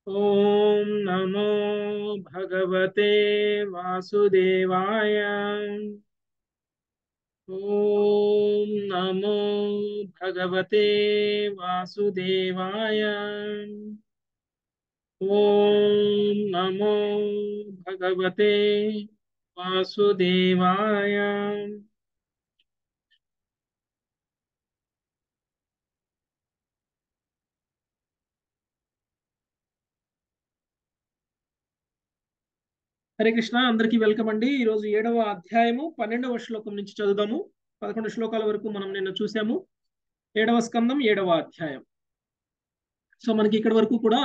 ॐ नमो भगवते वासुदेवाय ॐ नमो भगवते वासुदेवाय ॐ नमो भगवते वासुदेवाय హరే కృష్ణ అందరికీ వెల్కమ్ అండి ఈరోజు ఏడవ అధ్యాయము పన్నెండవ శ్లోకం నుంచి చదువుదాము పదకొండు శ్లోకాల వరకు మనం నిన్న చూసాము ఏడవ స్కందం ఏడవ అధ్యాయం సో మనకి ఇక్కడి వరకు కూడా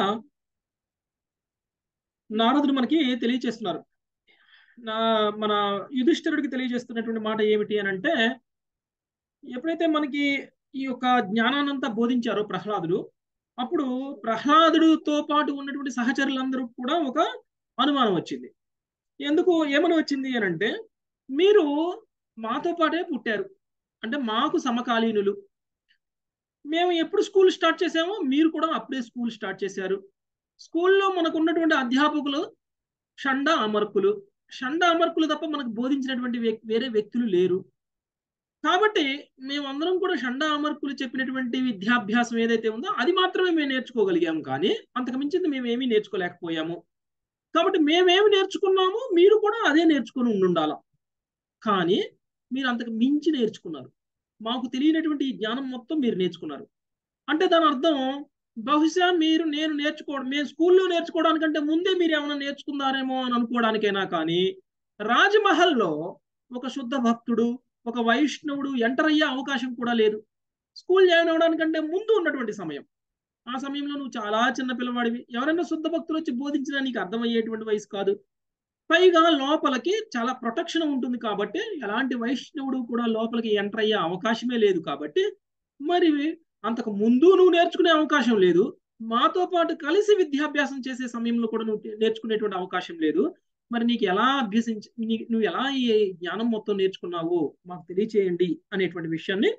నారదుడు మనకి తెలియచేస్తున్నారు నా మన యుధిష్ఠిరుడికి తెలియజేస్తున్నటువంటి మాట ఏమిటి అని అంటే ఎప్పుడైతే మనకి ఈ యొక్క జ్ఞానాన్నంతా బోధించారో ప్రహ్లాదుడు అప్పుడు ప్రహ్లాదుడితో పాటు ఉన్నటువంటి సహచరులందరూ కూడా ఒక అనుమానం వచ్చింది ఎందుకు ఏమని వచ్చింది అని అంటే మీరు మాతో పాటే పుట్టారు అంటే మాకు సమకాలీనులు మేము ఎప్పుడు స్కూల్ స్టార్ట్ చేసామో మీరు కూడా అప్పుడే స్కూల్ స్టార్ట్ చేశారు స్కూల్లో మనకు ఉన్నటువంటి అధ్యాపకులు షండ అమర్కులు షండ అమర్కులు తప్ప మనకు బోధించినటువంటి వేరే వ్యక్తులు లేరు కాబట్టి మేమందరం కూడా షండ అమర్కులు చెప్పినటువంటి విద్యాభ్యాసం ఏదైతే ఉందో అది మాత్రమే మేము నేర్చుకోగలిగాము కానీ అంతకు మించింది మేము ఏమీ నేర్చుకోలేకపోయాము కాబట్టి మేమేమి నేర్చుకున్నామో మీరు కూడా అదే నేర్చుకుని ఉండాల కానీ మీరు అంతకు మించి నేర్చుకున్నారు మాకు తెలియనటువంటి ఈ జ్ఞానం మొత్తం మీరు నేర్చుకున్నారు అంటే దాని అర్థం బహుశా మీరు నేను నేర్చుకోవడం మేము స్కూల్లో నేర్చుకోవడానికంటే ముందే మీరు ఏమైనా నేర్చుకున్నారేమో అని అనుకోవడానికైనా కానీ రాజమహల్లో ఒక శుద్ధ భక్తుడు ఒక వైష్ణవుడు ఎంటర్ అయ్యే అవకాశం కూడా లేదు స్కూల్ జాయిన్ అవడానికంటే ముందు ఉన్నటువంటి సమయం ఆ సమయంలో నువ్వు చాలా చిన్న పిల్లవాడివి ఎవరైనా శుద్ధ భక్తులు వచ్చి బోధించినా నీకు అర్థమయ్యేటువంటి వయసు కాదు పైగా లోపలికి చాలా ప్రొటెక్షన్ ఉంటుంది కాబట్టి ఎలాంటి వైష్ణవుడు కూడా లోపలికి ఎంటర్ అయ్యే అవకాశమే లేదు కాబట్టి మరి అంతకు ముందు నువ్వు నేర్చుకునే అవకాశం లేదు మాతో పాటు కలిసి విద్యాభ్యాసం చేసే సమయంలో కూడా నువ్వు నేర్చుకునేటువంటి అవకాశం లేదు మరి నీకు ఎలా అభ్యసించి నువ్వు ఎలా ఈ జ్ఞానం మొత్తం నేర్చుకున్నావో మాకు తెలియచేయండి అనేటువంటి విషయాన్ని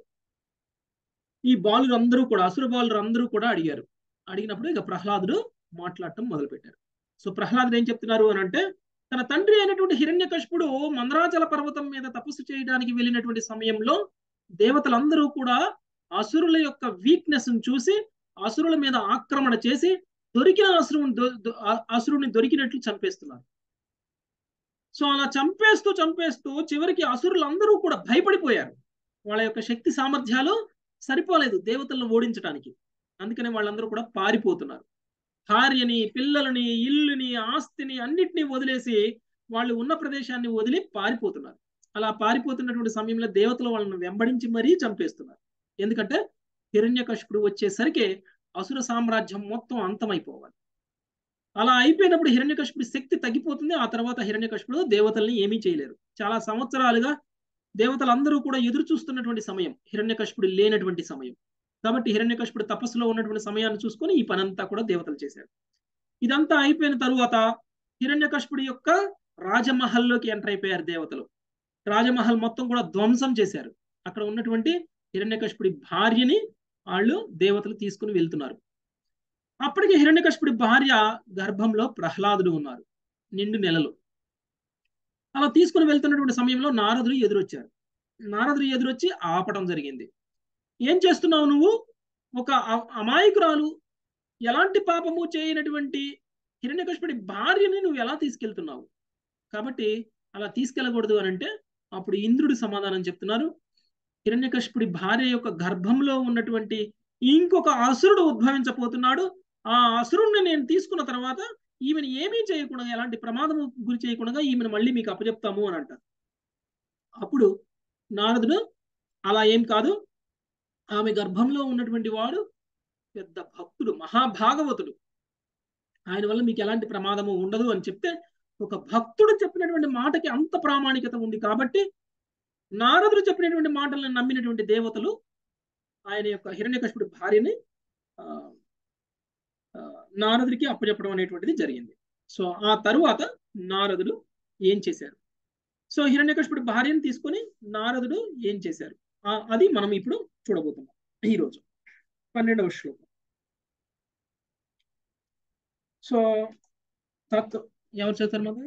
ఈ బాలురు అందరూ కూడా అసుర బాలురు అందరూ కూడా అడిగారు అడిగినప్పుడు ఇక ప్రహ్లాదుడు మాట్లాడటం మొదలుపెట్టారు సో ప్రహ్లాదుడు ఏం చెప్తున్నారు అని అంటే తన తండ్రి అయినటువంటి హిరణ్యకశిపుడు మందరాచల పర్వతం మీద తపస్సు చేయడానికి వెళ్ళినటువంటి సమయంలో దేవతలందరూ కూడా అసురుల యొక్క వీక్నెస్ చూసి అసురుల మీద ఆక్రమణ చేసి దొరికిన అసురుని అసురుని దొరికినట్లు చంపేస్తున్నారు సో అలా చంపేస్తూ చంపేస్తూ చివరికి అసురులందరూ కూడా భయపడిపోయారు వాళ్ళ యొక్క శక్తి సామర్థ్యాలు సరిపోలేదు దేవతలను ఓడించడానికి అందుకనే వాళ్ళందరూ కూడా పారిపోతున్నారు భార్యని పిల్లలని ఇల్లుని ఆస్తిని అన్నిటినీ వదిలేసి వాళ్ళు ఉన్న ప్రదేశాన్ని వదిలి పారిపోతున్నారు అలా పారిపోతున్నటువంటి సమయంలో దేవతలు వాళ్ళని వెంబడించి మరీ చంపేస్తున్నారు ఎందుకంటే హిరణ్యకశిపుడు వచ్చేసరికి అసుర సామ్రాజ్యం మొత్తం అంతమైపోవాలి అలా అయిపోయినప్పుడు హిరణ్యకశిపుడి శక్తి తగ్గిపోతుంది ఆ తర్వాత హిరణ్యకశిపుడు దేవతల్ని ఏమీ చేయలేరు చాలా సంవత్సరాలుగా దేవతలందరూ కూడా ఎదురు చూస్తున్నటువంటి సమయం హిరణ్యకశిపుడు లేనటువంటి సమయం కాబట్టి హిరణ్యకశిపుడు తపస్సులో ఉన్నటువంటి సమయాన్ని చూసుకొని ఈ పనంతా కూడా దేవతలు చేశారు ఇదంతా అయిపోయిన తరువాత హిరణ్యకశిపుడి యొక్క రాజమహల్లోకి ఎంటర్ అయిపోయారు దేవతలు రాజమహల్ మొత్తం కూడా ధ్వంసం చేశారు అక్కడ ఉన్నటువంటి హిరణ్యకశిపుడి భార్యని వాళ్ళు దేవతలు తీసుకుని వెళ్తున్నారు అప్పటికి హిరణ్యకశిపుడి భార్య గర్భంలో ప్రహ్లాదుడు ఉన్నారు నిండు నెలలు అలా తీసుకుని వెళ్తున్నటువంటి సమయంలో నారదుడు ఎదురొచ్చారు నారదుడు ఎదురొచ్చి ఆపడం జరిగింది ఏం చేస్తున్నావు నువ్వు ఒక అమాయకురాలు ఎలాంటి పాపము చేయనటువంటి హిరణ్యకశిపుడి భార్యని నువ్వు ఎలా తీసుకెళ్తున్నావు కాబట్టి అలా తీసుకెళ్ళకూడదు అని అంటే అప్పుడు ఇంద్రుడి సమాధానం చెప్తున్నారు హిరణ్యకశిపుడి భార్య యొక్క గర్భంలో ఉన్నటువంటి ఇంకొక అసురుడు ఉద్భవించబోతున్నాడు ఆ అసురుణ్ణి నేను తీసుకున్న తర్వాత ఈమెను ఏమీ చేయకుండా ఎలాంటి ప్రమాదము గురి చేయకుండా ఈమెను మళ్ళీ మీకు అప్పచెప్తాము అని అంటారు అప్పుడు నారదుడు అలా ఏం కాదు ఆమె గర్భంలో ఉన్నటువంటి వాడు పెద్ద భక్తుడు మహాభాగవతుడు ఆయన వల్ల మీకు ఎలాంటి ప్రమాదము ఉండదు అని చెప్తే ఒక భక్తుడు చెప్పినటువంటి మాటకి అంత ప్రామాణికత ఉంది కాబట్టి నారదుడు చెప్పినటువంటి మాటలను నమ్మినటువంటి దేవతలు ఆయన యొక్క హిరణ్యకశిపుడి భార్యని నారదుడికి అప్పచెప్పడం అనేటువంటిది జరిగింది సో ఆ తరువాత నారదుడు ఏం చేశారు సో హిరణ్యకశిపుడి భార్యను తీసుకొని నారదుడు ఏం చేశారు అది మనం ఇప్పుడు చూడబోతున్నాం ఈరోజు పన్నెండవ శ్లోకం సో తత్ ఎవరు చదువుతారు మాకు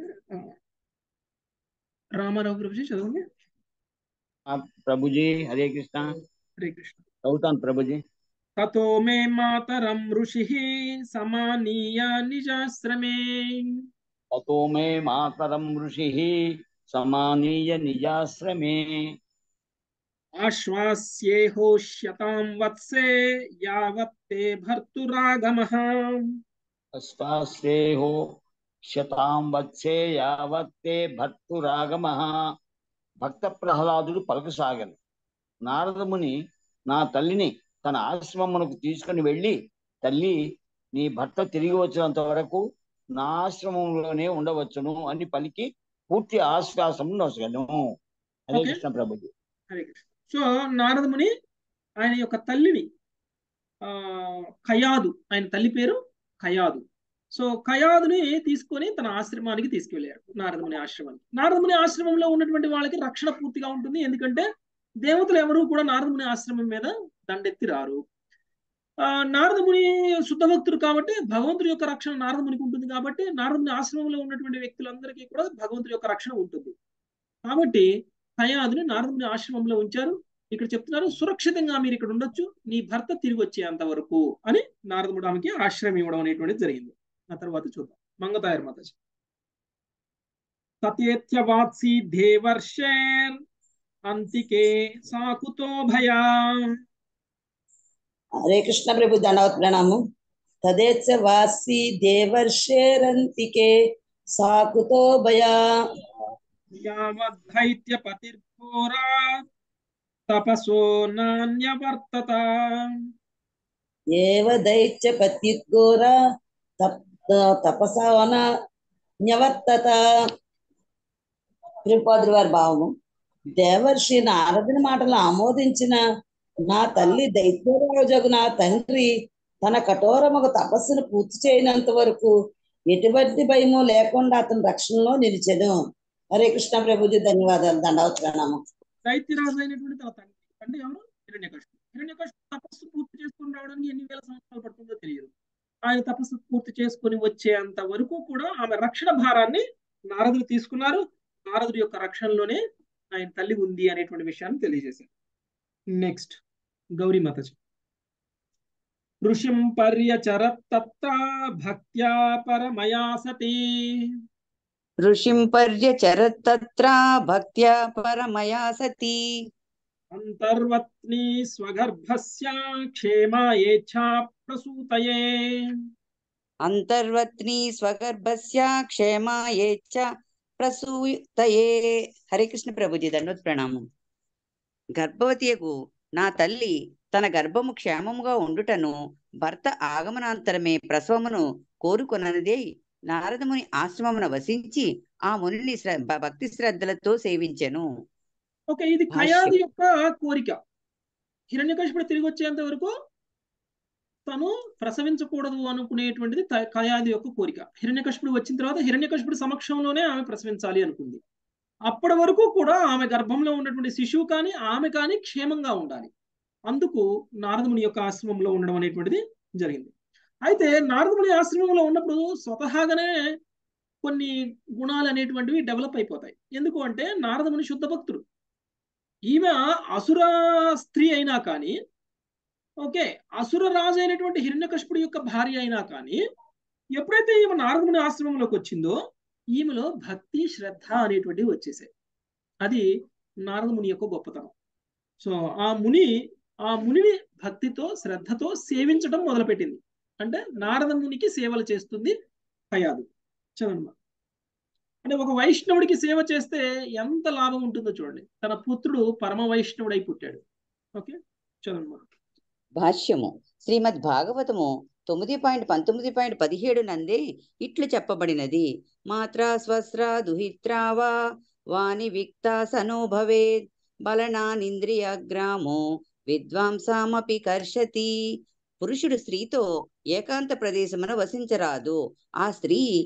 రామారావు గురించి చదవండి ఆ ప్రభుజీ హరే కృష్ణ హరే కృష్ణ చదువుతాను ప్రభుజీ తతో మే మాతరం ఋషి సమానీయ నిజాశ్రమే తతో మే మాతరం ఋషి సమానీయ నిజాశ్రమే ఆశ్వాస్యేహోష్యతాం వత్సే యావత్తే భర్తురాగమః అశ్వాస్యేహో శతాం వత్సే యావత్తే భర్తురాగమ భక్త ప్రహ్లాదుడు పలకసాగను నారదముని నా తల్లిని తన ఆశ్రమమునకు తీసుకుని వెళ్ళి తల్లి నీ భర్త తిరిగి వచ్చినంత వరకు నా ఆశ్రమంలోనే ఉండవచ్చును అని పలికి పూర్తి ఆశ్వాసం నొసగను హరే Okay. కృష్ణ ప్రభుజీ హరే కృష్ణ సో నారదముని ఆయన యొక్క తల్లిని ఆ కయాదు ఆయన తల్లి పేరు కయాదు సో కయాదుని తీసుకొని తన ఆశ్రమానికి తీసుకువెళ్ళారు నారదముని ఆశ్రమానికి నారదముని ఆశ్రమంలో ఉన్నటువంటి వాళ్ళకి రక్షణ పూర్తిగా ఉంటుంది ఎందుకంటే దేవతలు ఎవరు కూడా నారదముని ఆశ్రమం మీద దండెత్తి రారు ఆ నారదముని శుద్ధ భక్తుడు కాబట్టి భగవంతుడి యొక్క రక్షణ నారదమునికి ఉంటుంది కాబట్టి నారదముని ఆశ్రమంలో ఉన్నటువంటి వ్యక్తులందరికీ కూడా భగవంతుడి యొక్క రక్షణ ఉంటుంది కాబట్టి కయాదుని నారదుని ఆశ్రమంలో ఉంచారు ఇక్కడ చెప్తున్నారు సురక్షితంగా మీరు ఇక్కడ ఉండొచ్చు నీ భర్త తిరిగి వచ్చేంత వరకు అని నారదముడు ఆమెకి ఆశ్రయం ఇవ్వడం అనేటువంటిది జరిగింది ఆ తర్వాత చూద్దాం మంగతాయర్ మాతాజీ తతేత్యవాత్సి దేవర్షేర్ అంతికే సాకుతో భయా హరే కృష్ణ ప్రభు దండవత్ ప్రణామం తదేచ్చ వాసి దేవర్షేరంతికే సాకుతో భయా యావద్ధైత్య పతిర్ఘోరా తపసో నాణ్యవర్తత ఏవ దైత్య పత్యుద్ఘోర తపసవన న్యవర్తత త్రిపాదుల వారి భావము దేవర్షి నారదుని మాటలు ఆమోదించిన నా తల్లి దైత్యరాజగు నా తండ్రి తన కఠోరమగు తపస్సును పూర్తి చేయనంత వరకు ఎటువంటి భయము లేకుండా అతని రక్షణలో నిలిచెను హరే కృష్ణ ప్రభుజీ ధన్యవాదాలు దండవత్ ప్రణామం దైత్యరాజు అయినటువంటి తన తండ్రి అంటే ఎవరు హిరణ్యకశిపుడు హిరణ్యకశిపుడు తపస్సు పూర్తి చేసుకుని రావడానికి ఎన్ని వేల సంవత్సరాలు పడుతుందో తెలియదు ఆయన తపస్సు పూర్తి చేసుకొని వచ్చేంత వరకు కూడా ఆమె రక్షణ భారాన్ని నారదుడు తీసుకున్నారు నారదుడి యొక్క రక్షణలోనే ఆయన తల్లి ఉంది అనేటువంటి విషయాన్ని తెలియజేశారు నెక్స్ట్ గౌరీ మాతజీ ఋషిం పర్యచరత్తత్త భక్త్యా పరమయా సతీ ఋషిం పర్యచరత్తత్ర భక్త్యా పరమయా సతీ అంతర్వత్ని స్వగర్భస్య క్షేమాయేచ్ఛా ప్రసూతయే అంతర్వత్ని స్వగర్భస్య క్షేమాయేచ్చ ప్రసూతయే హరే కృష్ణ ప్రభుజీ దండోత్ ప్రణామం గర్భవతియకు నా తల్లి తన గర్భము క్షేమముగా ఉండుటను భర్త ఆగమనాంతరమే ప్రసవమును కోరుకొనదే నారదముని ఆశ్రమమున వసించి ఆ మునిని శ్ర భ- భక్తి శ్రద్ధలతో సేవించెను ఓకే ఇది భాష్యం. కయాది యొక్క కోరిక హిరణ్యకశిపుడు తిరిగి వచ్చేంత వరకు తను ప్రసవించకూడదు అనుకునేటువంటిది త- కయాది యొక్క కోరిక హిరణ్యకశిపుడు వచ్చిన తర్వాత హిరణ్యకశిపుడు సమక్షంలోనే ఆమె ప్రసవించాలి అనుకుంది అప్పటి వరకు కూడా ఆమె గర్భంలో ఉన్నటువంటి శిశువు కానీ ఆమె కానీ క్షేమంగా ఉండాలి అందుకు నారదముని యొక్క ఆశ్రమంలో ఉండడం అనేటువంటిది జరిగింది అయితే నారదముని ఆశ్రమంలో ఉన్నప్పుడు స్వతహాగానే కొన్ని గుణాలు అనేటువంటివి డెవలప్ అయిపోతాయి ఎందుకు అంటే నారదముని శుద్ధ భక్తుడు ఈమె అసుర స్త్రీ అయినా కానీ ఓకే అసుర రాజు అయినటువంటి హిరణ్యకశిపుడి యొక్క భార్య అయినా కానీ ఎప్పుడైతే ఈమె నారదముని ఆశ్రమంలోకి వచ్చిందో ఈమెలో భక్తి శ్రద్ధ అనేటువంటివి వచ్చేసాయి అది నారదముని యొక్క గొప్పతనం సో ఆ ముని ఆ మునిని భక్తితో శ్రద్ధతో సేవించడం మొదలుపెట్టింది అంటే నారద మునికి సేవలు చేస్తుంది కయాదు చదవమ్మా అంటే ఒక వైష్ణవుడికి సేవ చేస్తే ఎంత లాభం ఉంటుందో చూడండి తన పుత్రుడు పరమ వైష్ణవుడై పుట్టాడు ఓకే చదవమ్మా భాష్యము శ్రీమద్ భాగవతము తొమ్మిది పాయింట్ పంతొమ్మిది పాయింట్ పదిహేడు నందే ఇట్లు చెప్పబడినది మాత్రా స్వస్రా దుహిత్రావా వాని విక్తా సనో భవేద్ బలనానింద్రియాగ్రామో విద్వాంసామపి కర్షతి పురుషుడు స్త్రీతో ఏకాంత ప్రదేశమున వసించరాదు ఆ స్త్రీ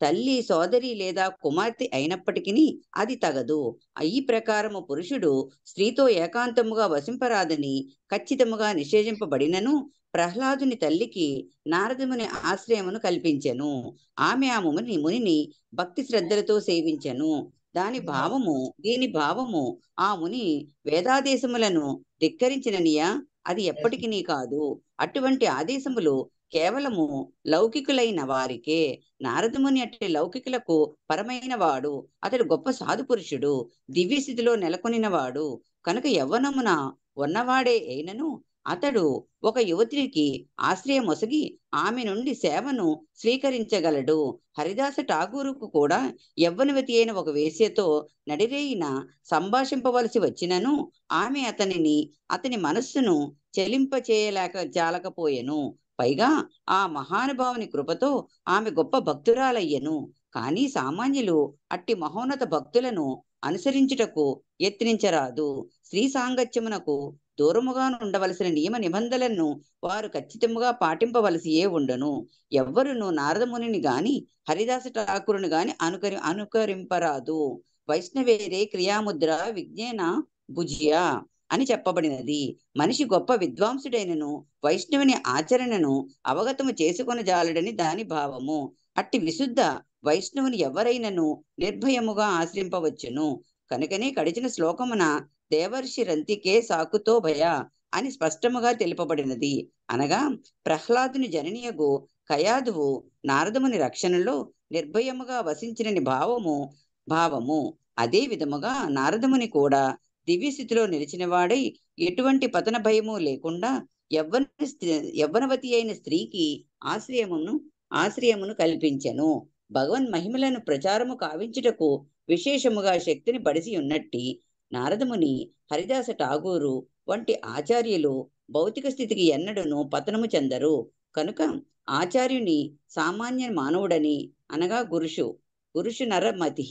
తల్లి సోదరి లేదా కుమార్తె అయినప్పటికీ అది తగదు ఈ ప్రకారము పురుషుడు స్త్రీతో ఏకాంతముగా వసింపరాదని ఖచ్చితముగా నిషేధింపబడినను ప్రహ్లాదుని తల్లికి నారదముని ఆశ్రయమును కల్పించెను ఆమె ఆ ముని మునిని భక్తి శ్రద్ధలతో సేవించెను దాని భావము దీని భావము ఆ ముని వేదాదేశములను ధిక్కరించిననియా అది ఎప్పటికీ కాదు అటువంటి ఆదేశములు కేవలము లౌకికులైన వారికే నారదముని అట్టి లౌకికులకు పరమైన వాడు అతడు గొప్ప సాధు పురుషుడు దివ్య స్థితిలో నెలకొనినవాడు కనుక యవ్వనమున ఉన్నవాడే అయినను అతడు ఒక యువతికి ఆశ్రయమొసగి ఆమె నుండి సేవను స్వీకరించగలడు హరిదాస ఠాగూరుకు కూడా యవ్వనవతి అయిన ఒక వేశ్యతో నడిరేయిన సంభాషింపవలసి వచ్చినను ఆమె అతనిని అతని మనస్సును చెలింపచేయలేక జాలకపోయెను పైగా ఆ మహానుభావుని కృపతో ఆమె గొప్ప భక్తురాలయ్యను కానీ సామాన్యులు అట్టి మహోన్నత భక్తులను అనుసరించుటకు యత్నించరాదు స్త్రీ సాంగత్యమునకు దూరముగా ఉండవలసిన నియమ నిబంధనలను వారు ఖచ్చితముగా పాటింపవలసియే ఉండును ఎవ్వరును నారదమునిని గాని హరిదాస ఠాకూరుని గాని అనుకరి అనుకరింపరాదు వైష్ణవేరే క్రియాముద్ర విజ్ఞాన భుజ్య అని చెప్పబడినది మనిషి గొప్ప విద్వాంసుడైనను వైష్ణవుని ఆచరణను అవగతము చేసుకొని జాలడని దాని భావము అట్టి విశుద్ధ వైష్ణవుని ఎవరైనను నిర్భయముగా ఆశ్రయింపవచ్చును కనుకనే కడిచిన శ్లోకమున దేవర్షి రంతికే సాకుతో భయ అని స్పష్టముగా తెలుపబడినది అనగా ప్రహ్లాదుని జననీయగు కయాదువు నారదముని రక్షణలో నిర్భయముగా వసించినని భావము భావము అదే విధముగా నారదముని కూడా దివ్య స్థితిలో నిలిచినవాడై ఎటువంటి పతన భయము లేకుండా యవ్వన యవ్వనవతి అయిన స్త్రీకి ఆశ్రయమును ఆశ్రయమును కల్పించెను భగవన్ మహిమలను ప్రచారము కావించుటకు విశేషముగా శక్తిని బడిసి ఉన్నట్టి నారదముని హరిదాస ఠాగూరు వంటి ఆచార్యులు భౌతిక స్థితికి ఎన్నడూను పతనము చెందరు కనుక ఆచార్యుని సామాన్య మానవుడని అనగా గురుషు గురుషు నరమతి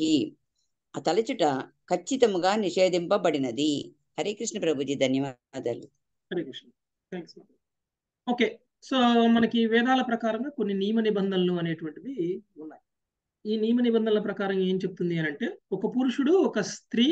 తలచుట ఖచ్చితముగా నిషేధింపబడినది హరే కృష్ణ ప్రభుజీ ధన్యవాదాలు Hare Krishna thanks okay so మనకి వేదాల ప్రకారంగా కొన్ని నియమ నిబంధనలు అనేటువంటివి ఉన్నాయి ఈ నియమ నిబంధనల ప్రకారం ఏం చెప్తుంది అని అంటే ఒక పురుషుడు ఒక స్త్రీ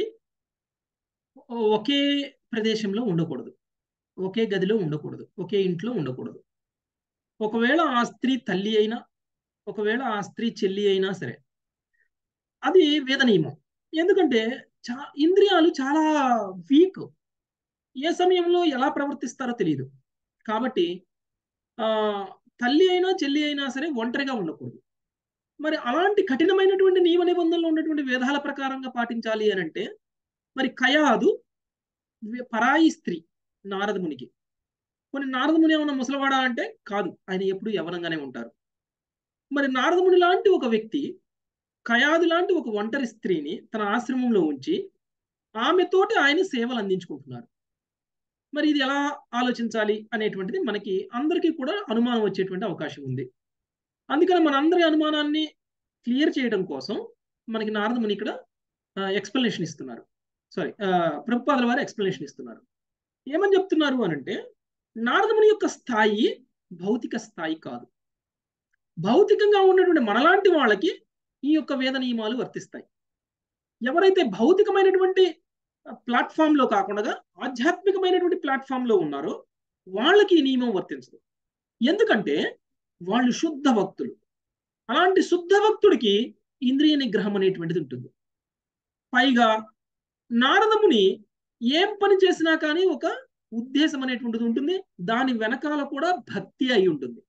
ఒకే ప్రదేశంలో ఉండకూడదు ఒకే గదిలో ఉండకూడదు ఒకే ఇంట్లో ఉండకూడదు ఒకవేళ ఆ స్త్రీ తల్లి అయినా ఒకవేళ ఆ స్త్రీ చెల్లి అయినా సరే అది వేద నియమం ఎందుకంటే చా ఇంద్రియాలు చాలా వీక్ ఏ సమయంలో ఎలా ప్రవర్తిస్తారో తెలియదు కాబట్టి ఆ తల్లి అయినా చెల్లి అయినా సరే ఒంటరిగా ఉండకూడదు మరి అలాంటి కఠినమైనటువంటి నియమ నిబంధనలు ఉన్నటువంటి వేదాల ప్రకారంగా పాటించాలి అని అంటే మరి కయాదు పరాయి స్త్రీ నారదమునికి కొన్ని నారదముని ఏమన్నా ముసలవాడా అంటే కాదు ఆయన ఎప్పుడు యవనంగానే ఉంటారు మరి నారదముని లాంటి ఒక వ్యక్తి కయాదు లాంటి ఒక ఒంటరి స్త్రీని తన ఆశ్రమంలో ఉంచి ఆమెతోటి ఆయన సేవలు అందించుకుంటున్నారు మరి ఇది ఎలా ఆలోచించాలి అనేటువంటిది మనకి అందరికీ కూడా అనుమానం వచ్చేటువంటి అవకాశం ఉంది అందుకని మన అందరి అనుమానాన్ని క్లియర్ చేయడం కోసం మనకి నారదముని ఇక్కడ ఎక్స్ప్లెనేషన్ ఇస్తున్నారు సారీ ప్రభుపాదుల వారు ఎక్స్ప్లెనేషన్ ఇస్తున్నారు ఏమని చెప్తున్నారు అని అంటే నారదముని యొక్క స్థాయి భౌతిక స్థాయి కాదు భౌతికంగా ఉన్నటువంటి మనలాంటి వాళ్ళకి ఈ యొక్క వేద నియమాలు వర్తిస్తాయి ఎవరైతే భౌతికమైనటువంటి ప్లాట్ఫామ్ లో కాకుండా ఆధ్యాత్మికమైనటువంటి ప్లాట్ఫామ్ లో ఉన్నారో వాళ్ళకి ఈ నియమం వర్తించదు ఎందుకంటే వాళ్ళు శుద్ధ భక్తులు అలాంటి శుద్ధ భక్తుడికి ఇంద్రియ నిగ్రహం అనేటువంటిది ఉంటుంది పైగా నారదముని ఏం పని చేసినా కానీ ఒక ఉద్దేశం అనేటువంటిది ఉంటుంది దాని వెనకాల కూడా భక్తి అయి ఉంటుంది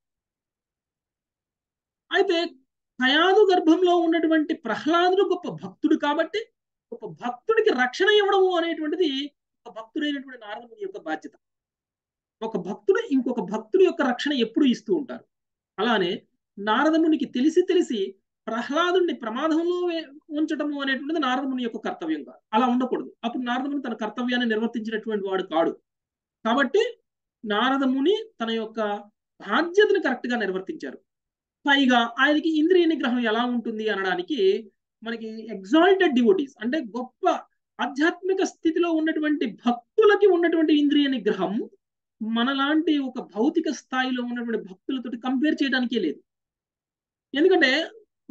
అయితే కయాదు గర్భంలో ఉన్నటువంటి ప్రహ్లాదుడు గొప్ప భక్తుడు కాబట్టి ఒక భక్తుడికి రక్షణ ఇవ్వడము అనేటువంటిది ఒక భక్తుడైనటువంటి నారదముని యొక్క బాధ్యత ఒక భక్తుడు ఇంకొక భక్తుడి యొక్క రక్షణ ఎప్పుడు ఇస్తూ ఉంటారు అలానే నారదమునికి తెలిసి తెలిసి ప్రహ్లాదుని ప్రమాదంలో ఉంచటము అనేటువంటిది నారదముని యొక్క కర్తవ్యం కాదు అలా ఉండకూడదు అప్పుడు నారదముని తన కర్తవ్యాన్ని నిర్వర్తించినటువంటి వాడు కాడు కాబట్టి నారదముని తన యొక్క బాధ్యతను కరెక్ట్ గా నిర్వర్తించారు పైగా ఆయనకి ఇంద్రియ నిగ్రహం ఎలా ఉంటుంది అనడానికి మనకి ఎగ్జాల్టెడ్ డివోటీస్ అంటే గొప్ప ఆధ్యాత్మిక స్థితిలో ఉన్నటువంటి భక్తులకి ఉన్నటువంటి ఇంద్రియ నిగ్రహం మనలాంటి ఒక భౌతిక స్థాయిలో ఉన్నటువంటి భక్తులతో కంపేర్ చేయడానికే లేదు ఎందుకంటే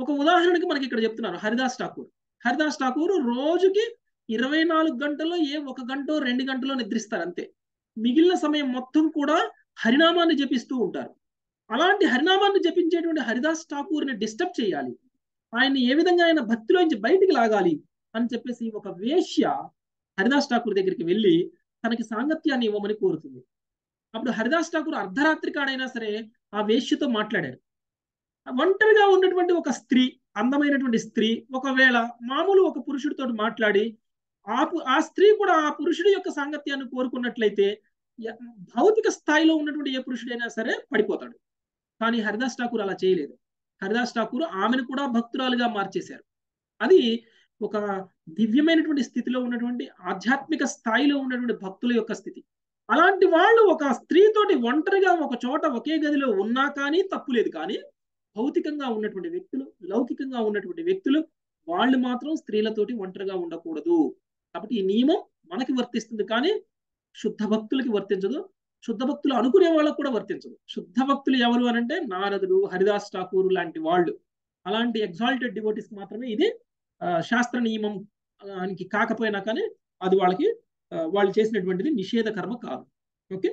ఒక ఉదాహరణకి మనకి ఇక్కడ చెప్తున్నారు హరిదాస్ ఠాకూర్ హరిదాస్ ఠాకూర్ రోజుకి ఇరవై నాలుగు గంటల్లో ఏ ఒక గంట రెండు గంటలో నిద్రిస్తారు అంతే మిగిలిన సమయం మొత్తం కూడా హరినామాన్ని జపిస్తూ ఉంటారు అలాంటి హరినామాన్ని జపించేటువంటి హరిదాస్ ఠాకూర్ని డిస్టర్బ్ చేయాలి ఆయన్ని ఏ విధంగా ఆయన భక్తిలోంచి బయటికి లాగాలి అని చెప్పేసి ఒక వేశ్య హరిదాస్ ఠాకూర్ దగ్గరికి వెళ్ళి తనకి సాంగత్యాన్ని ఇవ్వమని కోరుతుంది అప్పుడు హరిదాస్ ఠాకూర్ అర్ధరాత్రి కాడైనా సరే ఆ వేశ్యతో మాట్లాడారు ఒంటరిగా ఉన్నటువంటి ఒక స్త్రీ అందమైనటువంటి స్త్రీ ఒకవేళ మామూలు ఒక పురుషుడితో మాట్లాడి ఆ ఆ స్త్రీ కూడా ఆ పురుషుడి యొక్క సాంగత్యాన్ని కోరుకున్నట్లయితే భౌతిక స్థాయిలో ఉన్నటువంటి ఏ పురుషుడైనా సరే పడిపోతాడు కానీ హరిదాస్ ఠాకూర్ అలా చేయలేదు హరిదాస్ ఠాకూర్ ఆమెను కూడా భక్తురాలుగా మార్చేశారు అది ఒక దివ్యమైనటువంటి స్థితిలో ఉన్నటువంటి ఆధ్యాత్మిక స్థాయిలో ఉన్నటువంటి భక్తుల యొక్క స్థితి అలాంటి వాళ్ళు ఒక స్త్రీతోటి ఒంటరిగా ఒక చోట ఒకే గదిలో ఉన్నా కానీ తప్పు లేదు కానీ భౌతికంగా ఉన్నటువంటి వ్యక్తులు లౌకికంగా ఉన్నటువంటి వ్యక్తులు వాళ్ళు మాత్రం స్త్రీలతోటి ఒంటరిగా ఉండకూడదు కాబట్టి ఈ నియమం మనకి వర్తిస్తుంది కానీ శుద్ధ భక్తులకి వర్తించదు శుద్ధ భక్తులు అనుకునే వాళ్ళకు కూడా వర్తించదు శుద్ధ భక్తులు ఎవరు అనంటే నారదుడు హరిదాస్ ఠాకూర్ లాంటి వాళ్ళు అలాంటి ఎగ్జాల్టెడ్ డివోటీస్ మాత్రమే ఇది శాస్త్ర నియమం ఆయనకి కాకపోయినా కానీ అది వాళ్ళకి వాళ్ళు చేసినటువంటిది నిషేధ కర్మ కాదు ఓకే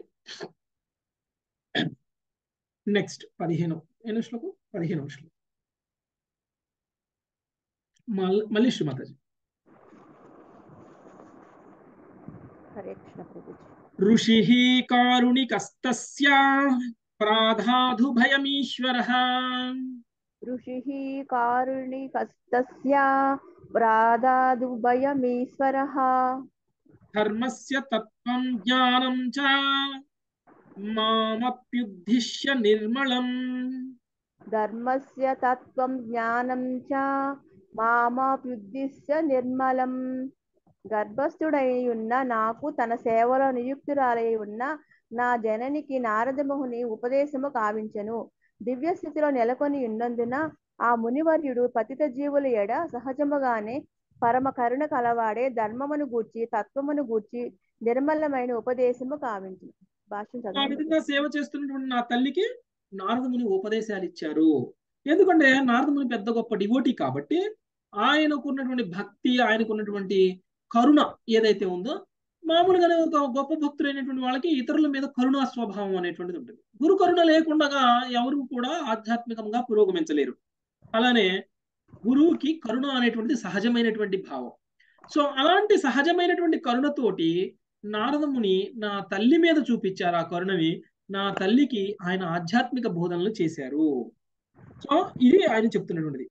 నెక్స్ట్ పదిహేను ఎన్ని శ్లోకం పదిహేను శ్లోకం మళ్ళీ శ్రీమాతాజీ హరే కృష్ణ ప్రభుజీ ఋషి కారుణికస్తస్య ప్రాధాధు భయమీశ్వర ఋషిः కారుణికస్తస్య ప్రాదాదుభయమీశ్వరः ధర్మస్య తత్వం జ్ఞానం చ మామప్యుద్దిశ్య నిర్మలం ధర్మస్య తత్వం జ్ఞానం చ మామప్యుద్దిశ్య నిర్మలం గర్భస్థుడై ఉన్న నాకు తన సేవలో నియుక్తురాలై ఉన్న నా జననికి నారదముని ఉపదేశము కావించెను దివ్య స్థితిలో నెలకొని ఉన్నందున ఆ మునివర్యుడు పతిత జీవుల ఎడ సహజముగానే పరమ కరుణ కలవాడే ధర్మమును గూర్చి తత్వమును గూర్చి నిర్మలమైన ఉపదేశము కావించు భాష్యం ఆ చదవండి విధంగా సేవ చేస్తున్నటువంటి నా తల్లికి నారదముని ఉపదేశాలు ఇచ్చారు ఎందుకంటే నారదముని పెద్ద గొప్ప డివోటీ కాబట్టి ఆయనకు ఉన్నటువంటి భక్తి ఆయనకు ఉన్నటువంటి కరుణ ఏదైతే ఉందో మామూలుగానే ఒక గొప్ప భక్తులైనటువంటి వాళ్ళకి ఇతరుల మీద కరుణా స్వభావం అనేటువంటిది ఉంటుంది గురు కరుణ లేకుండా ఎవరు కూడా ఆధ్యాత్మికంగా పురోగమించలేరు అలానే గురువుకి కరుణ అనేటువంటిది సహజమైనటువంటి భావం సో అలాంటి సహజమైనటువంటి కరుణతోటి నారదముని నా తల్లి మీద చూపించారు ఆ కరుణని నా తల్లికి ఆయన ఆధ్యాత్మిక బోధనలు చేశారు సో ఇది ఆయన చెప్తున్నటువంటిది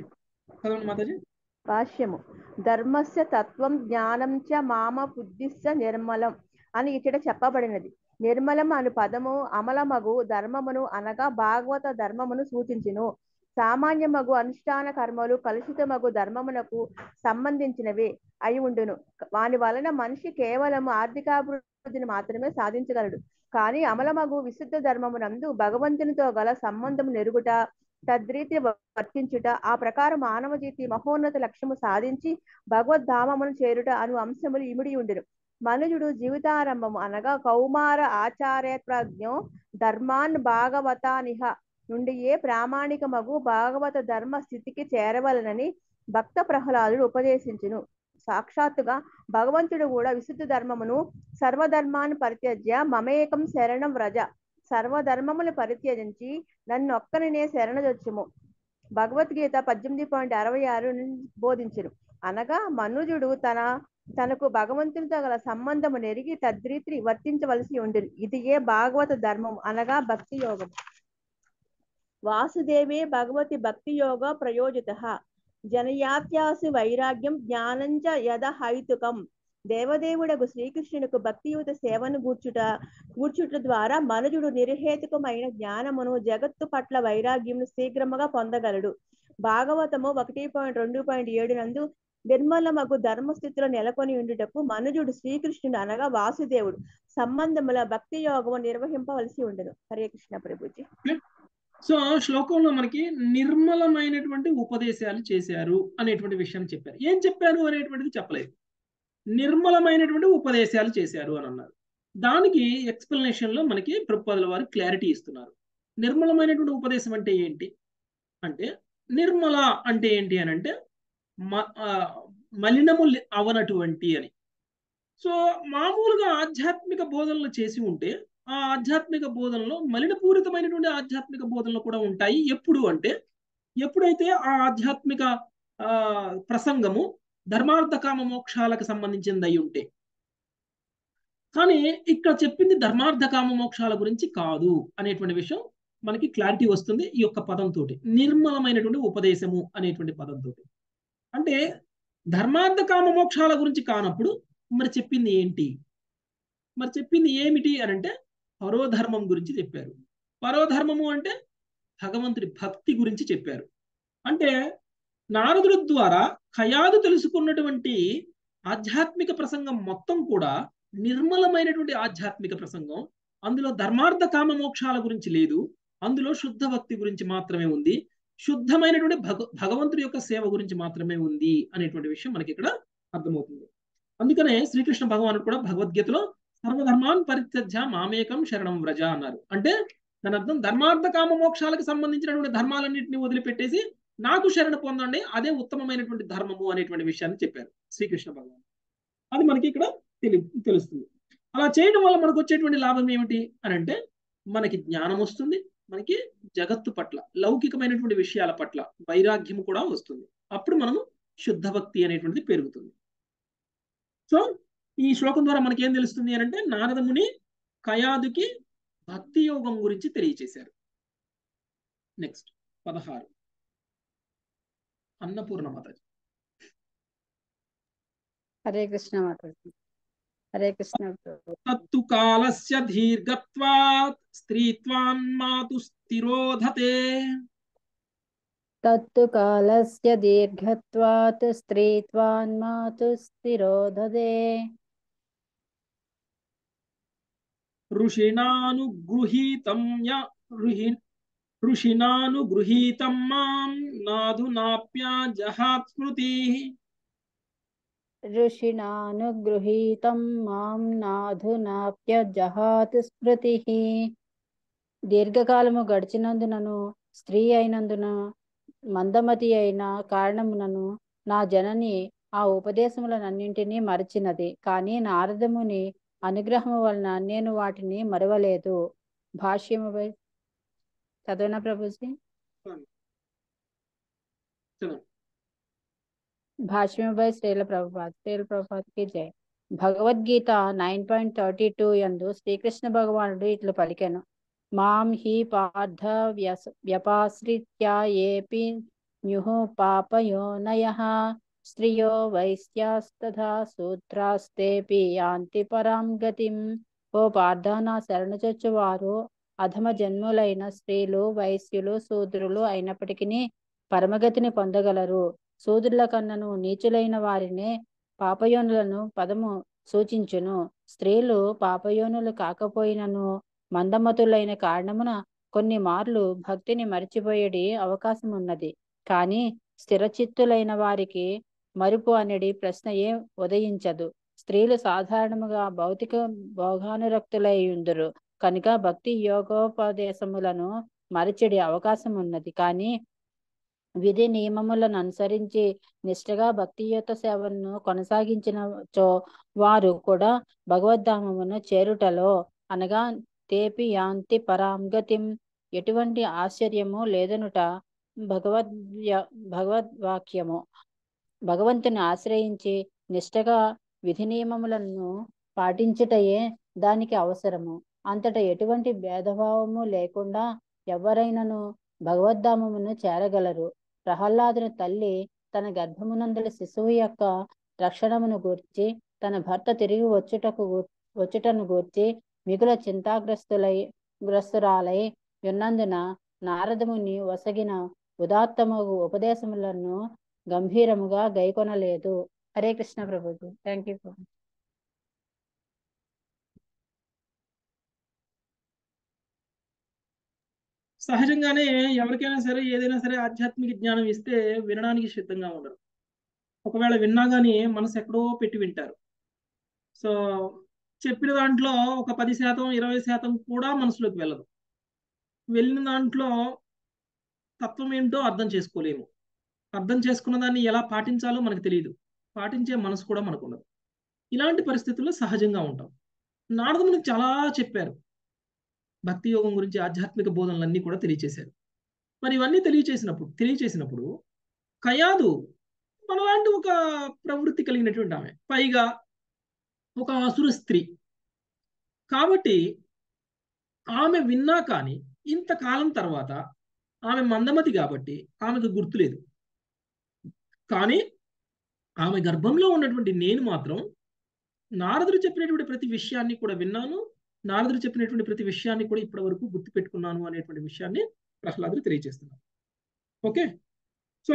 చదవండి మాతాజీ భాష్యము ధర్మస్య తత్వం జ్ఞానం చ మామ బుద్ధిస్య నిర్మలం అని ఇచ్చట చెప్పబడినది నిర్మలం అను పదము అమలమగు ధర్మమును అనగా భాగవత ధర్మమును సూచించును సామాన్యమగు అనుష్ఠాన కర్మలు కలుషితమగు ధర్మమునకు సంబంధించినవే అయి ఉండును వాని వలన మనిషి కేవలం ఆర్థికాభివృద్ధిని మాత్రమే సాధించగలడు కానీ అమలమగు విశుద్ధ ధర్మమునందు భగవంతునితో గల సంబంధం నెరుగుట తద్రీతి వర్తించుట ఆ ప్రకారం మానవ జీతి మహోన్నత లక్ష్యము సాధించి భగవద్ధామమును చేరుట అను అంశములు ఇమిడి ఉండును మనుజుడు జీవితారంభము అనగా కౌమార ఆచార్యప్రజ్ఞో ధర్మాన్ భాగవతానిహ నుండి ఏ ప్రామాణికమగు భాగవత ధర్మ స్థితికి చేరవలనని భక్త ప్రహ్లాదుడు ఉపదేశించును సాక్షాత్తుగా భగవంతుడు కూడా విశుద్ధ ధర్మమును సర్వధర్మాన్ని పరిత్యజ్య మమేకం శరణం వ్రజ సర్వధర్మములు పరిత్యజించి నన్ను ఒక్కరినే శరణదొచ్చుము భగవద్గీత పద్దెనిమిది పాయింట్ అరవై ఆరు బోధించును అనగా మనుజుడు తన తనకు భగవంతునితో గల సంబంధము నెరిగి తద్రీతి వర్తించవలసి ఉంటుంది ఇది ఏ భాగవత ధర్మం అనగా భక్తి యోగం వాసుదేవే భగవతి భక్తి యోగ ప్రయోజిత జనయాత్యాసు వైరాగ్యం జ్ఞానంచ యథ హైతుకం దేవదేవుడకు శ్రీకృష్ణునికి భక్తియుత సేవను గూర్చుట కూర్చుట ద్వారా మనుజుడు నిర్హేతుకమైన జ్ఞానమును జగత్తు పట్ల వైరాగ్యమును శీఘ్రముగా పొందగలడు భాగవతము ఒకటి పాయింట్ రెండు పాయింట్ ఏడు నందు నిర్మలమగు ధర్మస్థితిలో నెలకొని ఉండుటకు మనుజుడు శ్రీకృష్ణుడు అనగా వాసుదేవుడు సంబంధముల భక్తి యోగము నిర్వహింపవలసి ఉండదు హరే కృష్ణ ప్రభుజీ సో శ్లోకంలో మనకి నిర్మలమైనటువంటి ఉపదేశాలు చేశారు అనేటువంటి విషయం చెప్పారు ఏం చెప్పారు అనేటువంటిది చెప్పలేదు నిర్మలమైనటువంటి ఉపదేశాలు చేశారు అని అన్నారు దానికి ఎక్స్ప్లెనేషన్ లో మనకి ప్రభుపాదుల వారు క్లారిటీ ఇస్తున్నారు నిర్మలమైనటువంటి ఉపదేశం అంటే ఏంటి అంటే నిర్మల అంటే ఏంటి అని అంటే మ- ఆ, మలినము లే- అవనటువంటి అని సో మామూలుగా ఆధ్యాత్మిక బోధనలు చేసి ఉంటే ఆ ఆధ్యాత్మిక బోధనలో మలినపూరితమైనటువంటి ఆధ్యాత్మిక బోధనలు కూడా ఉంటాయి ఎప్పుడు అంటే ఎప్పుడైతే ఆ ఆధ్యాత్మిక ఆ ప్రసంగము ధర్మార్థ కామ మోక్షాలకు సంబంధించింది అయి ఉంటే కానీ ఇక్కడ చెప్పింది ధర్మార్థ కామ మోక్షాల గురించి కాదు అనేటువంటి విషయం మనకి క్లారిటీ వస్తుంది ఈ యొక్క పదంతో నిర్మలమైనటువంటి ఉపదేశము అనేటువంటి పదంతో అంటే ధర్మార్థ కామ మోక్షాల గురించి కానప్పుడు మరి చెప్పింది ఏంటి మరి చెప్పింది ఏమిటి అని అంటే పరోధర్మం గురించి చెప్పారు పరోధర్మము అంటే భగవంతుడి భక్తి గురించి చెప్పారు అంటే నారదుడి ద్వారా ఖయాదు తెలుసుకున్నటువంటి ఆధ్యాత్మిక ప్రసంగం మొత్తం కూడా నిర్మలమైనటువంటి ఆధ్యాత్మిక ప్రసంగం అందులో ధర్మార్థ కామ మోక్షాల గురించి లేదు అందులో శుద్ధ భక్తి గురించి మాత్రమే ఉంది శుద్ధమైనటువంటి భగ భగవంతుడి యొక్క సేవ గురించి మాత్రమే ఉంది అనేటువంటి విషయం మనకి ఇక్కడ అర్థమవుతుంది అందుకనే శ్రీకృష్ణ భగవానుడు కూడా భగవద్గీతలో సర్వధర్మాన్ పరిత్యజ్య మామేకం శరణం వ్రజ అన్నారు అంటే దాని అర్థం ధర్మార్థ కామ మోక్షాలకు సంబంధించినటువంటి ధర్మాలన్నింటినీ వదిలిపెట్టేసి నాకు శరణ పొందండి అదే ఉత్తమమైనటువంటి ధర్మము అనేటువంటి విషయాన్ని చెప్పారు శ్రీకృష్ణ భగవాన్ అది మనకి ఇక్కడ తెలి తెలుస్తుంది అలా చేయడం వల్ల మనకు వచ్చేటువంటి లాభం ఏమిటి అని అంటే మనకి జ్ఞానం వస్తుంది మనకి జగత్తు పట్ల లౌకికమైనటువంటి విషయాల పట్ల వైరాగ్యం కూడా వస్తుంది అప్పుడు మనము శుద్ధ భక్తి అనేటువంటిది పెరుగుతుంది సో ఈ శ్లోకం ద్వారా మనకి ఏం తెలుస్తుంది అని అంటే నారదముని కయాదుకి భక్తి యోగం గురించి తెలియచేశారు నెక్స్ట్ పదహారు అన్నపూర్ణ మాతాజీ హరే కృష్ణ మాతాజీ హరే కృష్ణ ప్రభు తత్తు కాలస్య దీర్ఘత్వాత్ స్త్రీత్వాన్ మాతు స్థిరోధతే తత్తు కాలస్య దీర్ఘత్వాత్ స్త్రీత్వాన్ మాతు స్థిరోధదే ఋషిణానుగృహీతం య ఋహి ఋషిణానుగృహీతం మాం నాధునాప్యా జహాత్ స్మృతి ఋషిణానుగృహీతం మాం నాధునాప్య జహాత్ స్మృతి దీర్ఘకాలము గడిచినందునను స్త్రీ అయినందున మందమతి అయిన కారణమునను నా జనని ఆ ఉపదేశములనన్నింటినీ మరచినది కానీ నారదముని అనుగ్రహము వలన నేను వాటిని మరవలేదు భాష్యముపై చదవనా ప్రభుజీ చదవండి. భాష్యముపై శ్రీల ప్రభుపాద్ శ్రీల ప్రభుపాద్కి జై Bhagavad Gita nine point thirty two యందు శ్రీకృష్ణ భగవానుడు ఇట్లు పలికెను మాం హి పార్థ వ్యస వ్యపాశ్రిత్య ఏపి న్యుః పాపయోనయః స్త్రియో వైశ్యాస్తథా శూద్రాస్తేపి యాంతి పరాం గతిం ఓ పార్థ నా శరణుచొచ్చువారు అధమ జన్ములైన స్త్రీలు వైశ్యులు శూద్రులు అయినప్పటికీ పరమగతిని పొందగలరు శూద్రుల కన్నను నీచులైన వారినే పాపయోనులను పదము సూచించును స్త్రీలు పాపయోనులు కాకపోయినను మందమతులైన కారణమున కొన్ని మార్లు భక్తిని మరిచిపోయేడి అవకాశం ఉన్నది కానీ స్థిరచిత్తులైన వారికి మరుపు అనేది ప్రశ్న ఏం ఉదయించదు స్త్రీలు సాధారణముగా భౌతిక భోగానురక్తులై ఉందురు కనుక భక్తి యోగోపదేశములను మరచెడి అవకాశం ఉన్నది కానీ విధి నియమములను అనుసరించి నిష్ఠగా భక్తియుత సేవను కొనసాగించినచో వారు కూడా భగవద్ధామమును చేరుటలో అనగా తేపి యాంతి పరాంగతిం ఎటువంటి ఆశ్చర్యము లేదనుట భగవద్ భగవద్వాక్యము భగవంతుని ఆశ్రయించి నిష్ఠగా విధి నియమములను పాటించుటయే దానికి అవసరము అంతట ఎటువంటి భేదభావము లేకుండా ఎవరైనను భగవద్ధామమును చేరగలరు ప్రహ్లాదుని తల్లి తన గర్భమునందలి శిశువు యొక్క రక్షణమును గూర్చి తన భర్త తిరిగి వచ్చుటకు గూ- వచ్చుటను గూర్చి మిగుల చింతాగ్రస్తులై గ్రస్తురాలై ఉన్నందున నారదముని వసగిన ఉదాత్తమగు ఉపదేశములను గంభీరముగా గైకొనలేదు హరే కృష్ణ ప్రభుజీ థ్యాంక్ యూ ప్రభు సహజంగానే ఎవరికైనా సరే ఏదైనా సరే ఆధ్యాత్మిక జ్ఞానం ఇస్తే వినడానికి సిద్ధంగా ఉండరు ఒకవేళ విన్నా కానీ మనసు ఎక్కడో పెట్టి వింటారు సో చెప్పిన దాంట్లో ఒక పది శాతం ఇరవై శాతం కూడా మనసులోకి వెళ్ళదు వెళ్ళిన దాంట్లో తత్వం ఏంటో అర్థం చేసుకోలేము అర్థం చేసుకున్న దాన్ని ఎలా పాటించాలో మనకు తెలియదు పాటించే మనసు కూడా మనకు ఉండదు ఇలాంటి పరిస్థితుల్లో సహజంగా ఉంటాం నారద మనకు చాలా చెప్పారు భక్తి యోగం గురించి ఆధ్యాత్మిక బోధనలన్నీ కూడా తెలియచేశారు మరి ఇవన్నీ తెలియచేసినప్పుడు తెలియచేసినప్పుడు కయాదు మనలాంటి ఒక ప్రవృత్తి కలిగినటువంటి ఆమె పైగా ఒక అసుర స్త్రీ కాబట్టి ఆమె విన్నా కానీ ఇంతకాలం తర్వాత ఆమె మందమతి కాబట్టి ఆమెకు గుర్తులేదు కానీ ఆమె గర్భంలో ఉన్నటువంటి నేను మాత్రం నారదుడు చెప్పినటువంటి ప్రతి విషయాన్ని కూడా విన్నాను నారదుడు చెప్పినటువంటి ప్రతి విషయాన్ని కూడా ఇప్పటి వరకు గుర్తుపెట్టుకున్నాను అనేటువంటి విషయాన్ని ప్రహ్లాదుడు తెలియజేస్తున్నాను ఓకే సో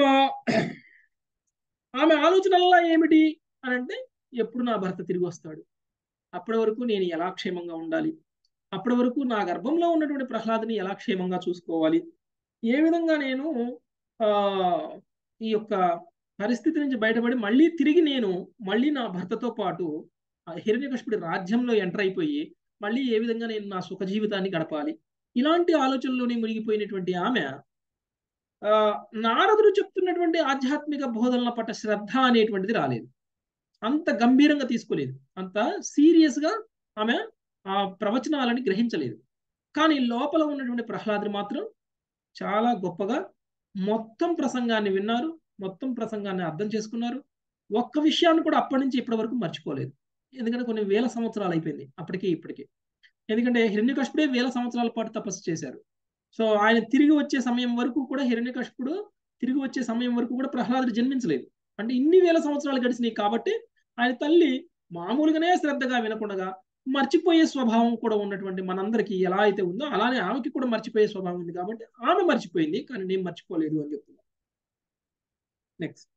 ఆమె ఆలోచనల్లా ఏమిటి అని అంటే ఎప్పుడు నా భర్త తిరిగి వస్తాడు అప్పటి వరకు నేను ఎలా క్షేమంగా ఉండాలి అప్పటి వరకు నా గర్భంలో ఉన్నటువంటి ప్రహ్లాదుని ఎలా క్షేమంగా చూసుకోవాలి ఏ విధంగా నేను ఆ ఈ యొక్క పరిస్థితి నుంచి బయటపడి మళ్ళీ తిరిగి నేను మళ్ళీ నా భర్తతో పాటు హిరణ్యకృష్ణుడి రాజ్యంలో ఎంటర్ అయిపోయి మళ్ళీ ఏ విధంగా నేను నా సుఖ జీవితాన్ని గడపాలి ఇలాంటి ఆలోచనలోనే మునిగిపోయినటువంటి ఆమె ఆ నారదుడు చెప్తున్నటువంటి ఆధ్యాత్మిక బోధనల పట్ల శ్రద్ధ అనేటువంటిది రాలేదు అంత గంభీరంగా తీసుకోలేదు అంత సీరియస్ గా ఆమె ఆ ప్రవచనాలని గ్రహించలేదు కానీ లోపల ఉన్నటువంటి ప్రహ్లాదుడు మాత్రం చాలా గొప్పగా మొత్తం ప్రసంగాన్ని విన్నారు మొత్తం ప్రసంగాన్ని అర్థం చేసుకున్నారు ఒక్క విషయాన్ని కూడా అప్పటి నుంచి ఇప్పటి వరకు మర్చిపోలేదు ఎందుకంటే కొన్ని వేల సంవత్సరాలు అయిపోయింది అప్పటికి ఇప్పటికి ఎందుకంటే హిరణ్యకశిపుడే వేల సంవత్సరాల పాటు తపస్సు చేశారు సో ఆయన తిరిగి వచ్చే సమయం వరకు కూడా హిరణ్యకశిపుడు తిరిగి వచ్చే సమయం వరకు కూడా ప్రహ్లాదుడు జన్మించలేదు అంటే ఇన్ని వేల సంవత్సరాలు గడిచినాయి కాబట్టి ఆయన తల్లి మామూలుగానే శ్రద్ధగా వినకుండా మర్చిపోయే స్వభావం కూడా ఉన్నటువంటి మనందరికీ ఎలా అయితే ఉందో అలానే ఆమెకి కూడా మర్చిపోయే స్వభావం ఉంది కాబట్టి ఆమె మర్చిపోయింది కానీ నేను మర్చిపోలేదు అని చెప్తున్నా నెక్స్ట్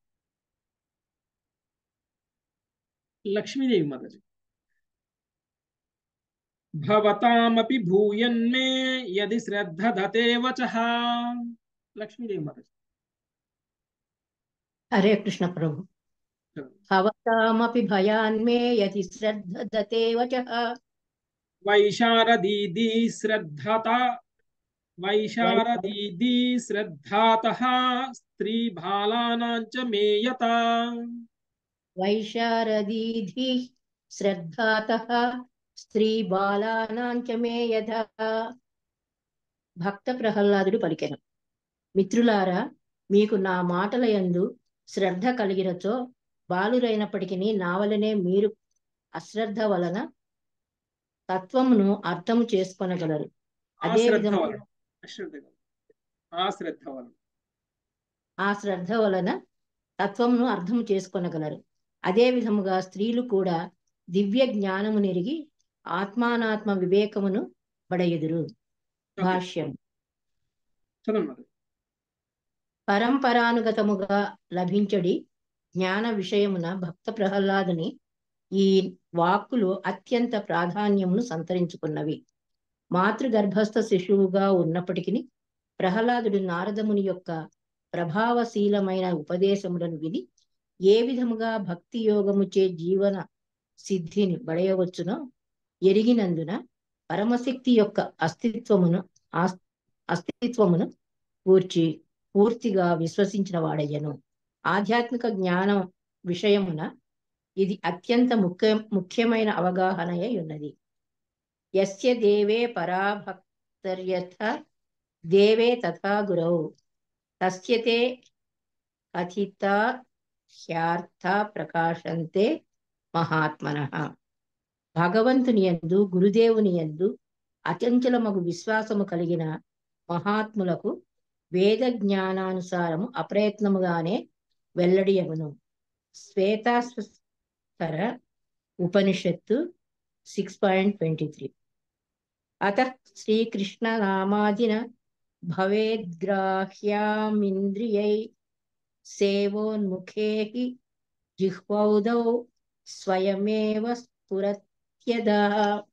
లక్ష్మీదేవి మాతాజీ భవతామపి భూయన్మే యది శ్రద్ధ దతే వచః లక్ష్మీదేవి మాతాజీ హరే కృష్ణ ప్రభు భవతామపి భయాన్మే యది శ్రద్ధ దతే వచః వైశారదీది శ్రద్ధత వైశారదీది శ్రద్ధాతః స్త్రీ బాలానాంచ మేయత వైశారదీధి శ్రద్ధాతః స్త్రీ బాలానాం చ మే యథ భక్త ప్రహ్లాదుడు పలికెను మిత్రులారా మీకు నా మాటల యందు శ్రద్ధ కలిగినచో బాలురైనప్పటికీ నా వలనే మీరు అశ్రద్ధ వలన తత్వమును అర్థము చేసుకొనగలరు అదే శ్రద్ధ విధము వలన అశ్రద్ధ కాదు. ఆ శ్రద్ధ వలన ఆ శ్రద్ధ వలన తత్వమును అర్థం చేసుకొనగలరు అదే విధముగా స్త్రీలు కూడా దివ్య జ్ఞానము నెరిగి ఆత్మానాత్మ వివేకమును పడయుదురు భాష్యం చదవండి మాతాజీ. పరంపరానుగతముగా లభించడి జ్ఞాన విషయమున భక్త ప్రహ్లాదుని ఈ వాక్కులు అత్యంత ప్రాధాన్యమును సంతరించుకున్నవి మాతృగర్భస్థ శిశువుగా ఉన్నప్పటికీ ప్రహ్లాదుడు నారదముని యొక్క ప్రభావశీలమైన ఉపదేశములను విని ఏ విధముగా భక్తి యోగముచే జీవన సిద్ధిని బడయవచ్చునో ఎరిగినందున పరమశక్తి యొక్క అస్తిత్వమును ఆస్- అస్తిత్వమును కూర్చి పూర్తిగా విశ్వసించిన వాడయ్యను ఆధ్యాత్మిక జ్ఞానం విషయమున ఇది అత్యంత ముఖ్య ముఖ్యమైన అవగాహన అయి ఉన్నది యస్య దేవే పరాభక్తర్యథ దేవే తథా గురౌ తస్యతే కథిత హ్యార్థ ప్రకాశంతే మహాత్మనః భగవంతుని యందు గురుదేవుని యందు అచంచలమగు విశ్వాసము కలిగిన మహాత్ములకు వేద జ్ఞానానుసారము అప్రయత్నముగానే వెల్లడియగును శ్వేతాస్వర ఉపనిషత్తు సిక్స్ పాయింట్ ట్వంటీ త్రీ అత శ్రీకృష్ణ నామాదిన భవేద్గ్రాహ్యామింద్రియై సేవోన్ముఖే హి జిహ్వౌదౌ స్వయమేవ స్ఫురత్యదా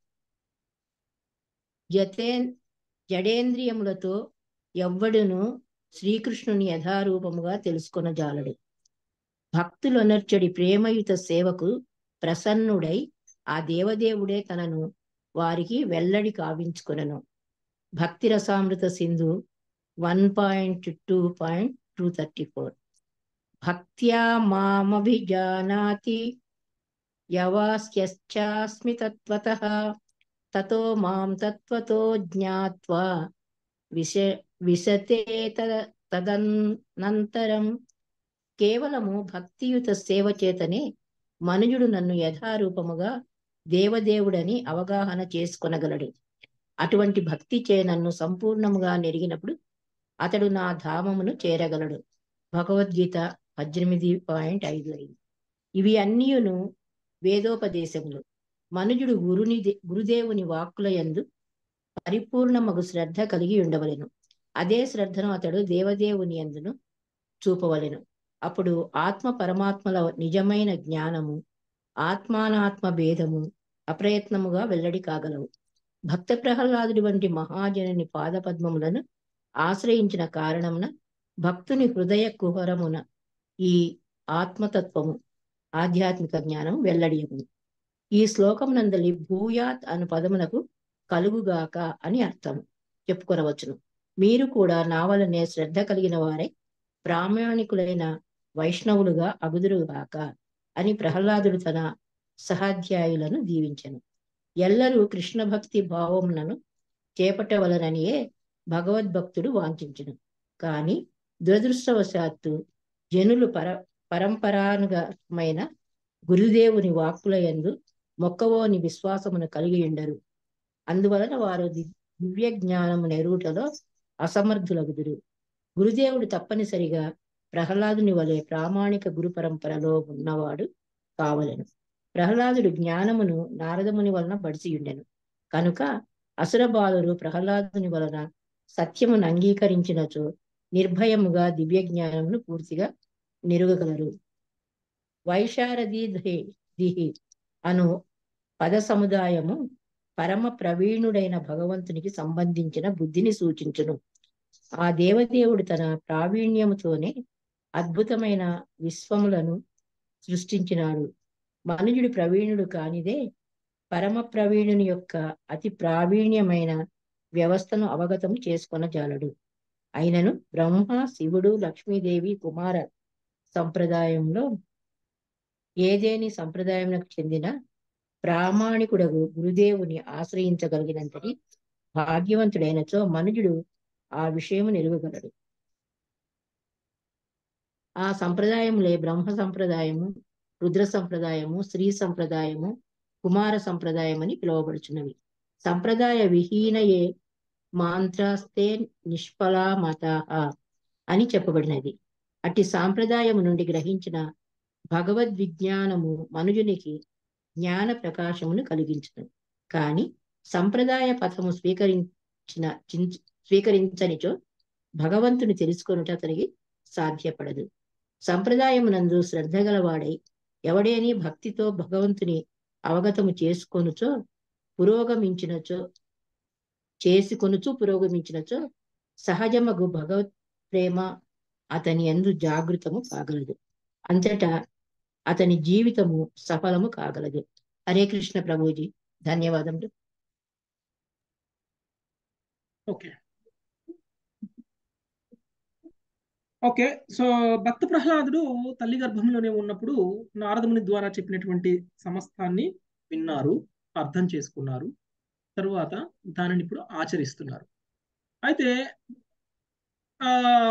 జతే జడేంద్రియములతో ఎవ్వడును శ్రీకృష్ణుని యథారూపముగా తెలుసుకొనజాలడు భక్తులొనర్చడి ప్రేమయుత సేవకు ప్రసన్నుడై ఆ దేవదేవుడే తనను వారికి వెల్లడి కావించుకొనను Bhakti Rasamrita Sindhu one point two point two thirty four భక్త్యా మామభిజానాతి యవాస్యశ్చాస్మి తత్వతః తతో మాం తత్వతో జ్ఞాత్వా విశ విశతే తద- తదనంతరం కేవలము భక్తియుత సేవ చేతనే మనుజుడు నన్ను యథారూపముగా దేవదేవుడని అవగాహన చేసుకొనగలడు అటువంటి భక్తి చే నన్ను సంపూర్ణముగా నెరిగినప్పుడు అతడు నా ధామమును చేరగలడు భగవద్గీత పద్దెనిమిది పాయింట్ ఐదు ఐదు ఇవి అన్నీయును వేదోపదేశములు మనుజుడు గురుని గురుదేవుని వాక్కుల యందు పరిపూర్ణమగు శ్రద్ధ కలిగి ఉండవలెను అదే శ్రద్ధను అతడు దేవదేవుని యందును చూపవలెను అప్పుడు ఆత్మ పరమాత్మల నిజమైన జ్ఞానము ఆత్మానాత్మ భేదము అప్రయత్నముగా వెల్లడి కాగలవు భక్త ప్రహ్లాదుడి వంటి మహాజనుని పాదపద్మములను ఆశ్రయించిన కారణమున భక్తుని హృదయ కుహరమున ఈ ఆత్మతత్వము ఆధ్యాత్మిక జ్ఞానం వెల్లడియము ఈ శ్లోకం నందలి భూయాత్ అను పదమునకు కలుగుగాక అని అర్థం చెప్పుకొనవచ్చును మీరు కూడా నా వలనే శ్రద్ధ కలిగిన వారే ప్రామాణికులైన వైష్ణవులుగా అగుదురుగాక అని ప్రహ్లాదుడు తన సహాధ్యాయులను దీవించెను ఎల్లరూ కృష్ణ భక్తి భావములను చేపట్టవలననియే భగవద్భక్తుడు వాంఛించును కాని దురదృష్టవశాత్తు జనులు పర పరంపరానుగమైన గురుదేవుని వాక్కుల యందు మొక్కవోని విశ్వాసమును కలిగి ఉండరు అందువలన వారు ది- దివ్య జ్ఞానము నెరుటలో అసమర్థులగుదురు గురుదేవుడు తప్పనిసరిగా ప్రహ్లాదుని వలె ప్రామాణిక గురు పరంపరలో ఉన్నవాడు కావలెను ప్రహ్లాదుడు జ్ఞానమును నారదముని వలన బడిసియుండెను కనుక అసుర బాలురు ప్రహ్లాదుని వలన సత్యమును అంగీకరించినచో నిర్భయముగా దివ్య జ్ఞానమును పూర్తిగా నిరుగగలరు వైశారది దిహి అను పద సముదాయము పరమ ప్రవీణుడైన భగవంతునికి సంబంధించిన బుద్ధిని సూచించును ఆ దేవదేవుడు తన ప్రావీణ్యముతోనే అద్భుతమైన విశ్వములను సృష్టించినాడు మనుజుడు ప్రవీణుడు కానిదే పరమ ప్రవీణుని యొక్క అతి ప్రావీణ్యమైన వ్యవస్థను అవగతం చేసుకొనజాలడు అయినను బ్రహ్మ శివుడు లక్ష్మీదేవి కుమార సంప్రదాయంలో ఏదేని సంప్రదాయమునకు చెందిన ప్రామాణికుడగు గురుదేవుని ఆశ్రయించగలిగినంతటి భాగ్యవంతుడైనచో మనుజుడు ఆ విషయము నిలువగలడు ఆ సంప్రదాయములే బ్రహ్మ సంప్రదాయము రుద్ర సంప్రదాయము స్త్రీ సంప్రదాయము కుమార సంప్రదాయం అని పిలువబడుచున్నవి సంప్రదాయ విహీనయే మాంత్రాస్తే నిష్ఫలా మతాహ అని చెప్పబడినది అట్టి సాంప్రదాయము నుండి గ్రహించిన భగవద్విజ్ఞానము మనుజునికి జ్ఞాన ప్రకాశమును కలిగించును కాని సంప్రదాయ పథము స్వీకరించిన చించ- స్వీకరించనిచో భగవంతుని తెలుసుకొనుట అతనికి సాధ్యపడదు సంప్రదాయమునందు శ్రద్ధ గలవాడై ఎవడేని భక్తితో భగవంతుని అవగతము చేసుకొనుచో పురోగమించినచో చేసుకొనుచు పురోగమించినచో సహజమగు భగవత్ ప్రేమ అతని ఎందు జాగృతము కాగలదు అంతటా అతని జీవితము సఫలము కాగలదు హరే కృష్ణ ప్రభుజీ ధన్యవాదములు ఓకే ఓకే సో భక్త ప్రహ్లాదుడు తల్లి గర్భంలోనే ఉన్నప్పుడు నారదముని ద్వారా చెప్పినటువంటి సమస్తాన్ని విన్నారు అర్థం చేసుకున్నారు తరువాత దానిని ఇప్పుడు ఆచరిస్తున్నారు అయితే ఆ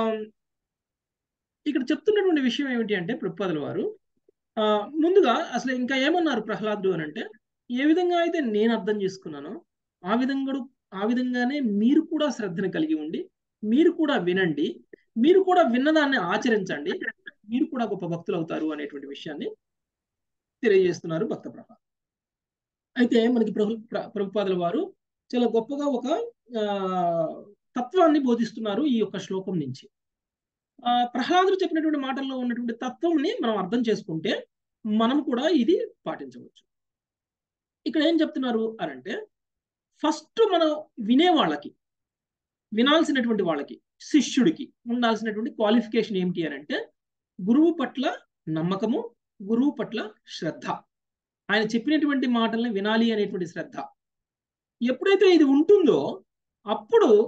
ఇక్కడ చెప్తున్నటువంటి విషయం ఏమిటి అంటే ప్రభుపాదుల వారు ఆ ముందుగా అసలు ఇంకా ఏమన్నారు ప్రహ్లాదుడు అని అంటే ఏ విధంగా అయితే నేను అర్థం చేసుకున్నానో ఆ విధంగా ఆ విధంగానే మీరు కూడా శ్రద్ధను కలిగి ఉండి మీరు కూడా వినండి మీరు కూడా విన్నదాన్ని ఆచరించండి మీరు కూడా గొప్ప భక్తులు అవుతారు అనేటువంటి విషయాన్ని తెలియజేస్తున్నారు భక్త ప్రహ్లాద్ అయితే మనకి ప్రభు ప్ర- ప్రభుపాదుల వారు చాలా గొప్పగా ఒక ఆ, తత్వాన్ని బోధిస్తున్నారు ఈ యొక్క శ్లోకం నుంచి ఆ, ప్రహ్లాదుడు చెప్పినటువంటి మాటల్లో ఉన్నటువంటి తత్వంని మనం అర్థం చేసుకుంటే మనం కూడా ఇది పాటించవచ్చు ఇక్కడ ఏం చెప్తున్నారు అని అంటే ఫస్ట్ మనం వినే వాళ్ళకి వినాల్సినటువంటి వాళ్ళకి శిష్యుడికి ఉండాల్సినటువంటి క్వాలిఫికేషన్ ఏమిటి అని అంటే గురువు పట్ల నమ్మకము గురువు పట్ల శ్రద్ధ ఆయన చెప్పినటువంటి మాటల్ని వినాలి అనేటువంటి శ్రద్ధ ఎప్పుడైతే ఇది ఉంటుందో అప్పుడు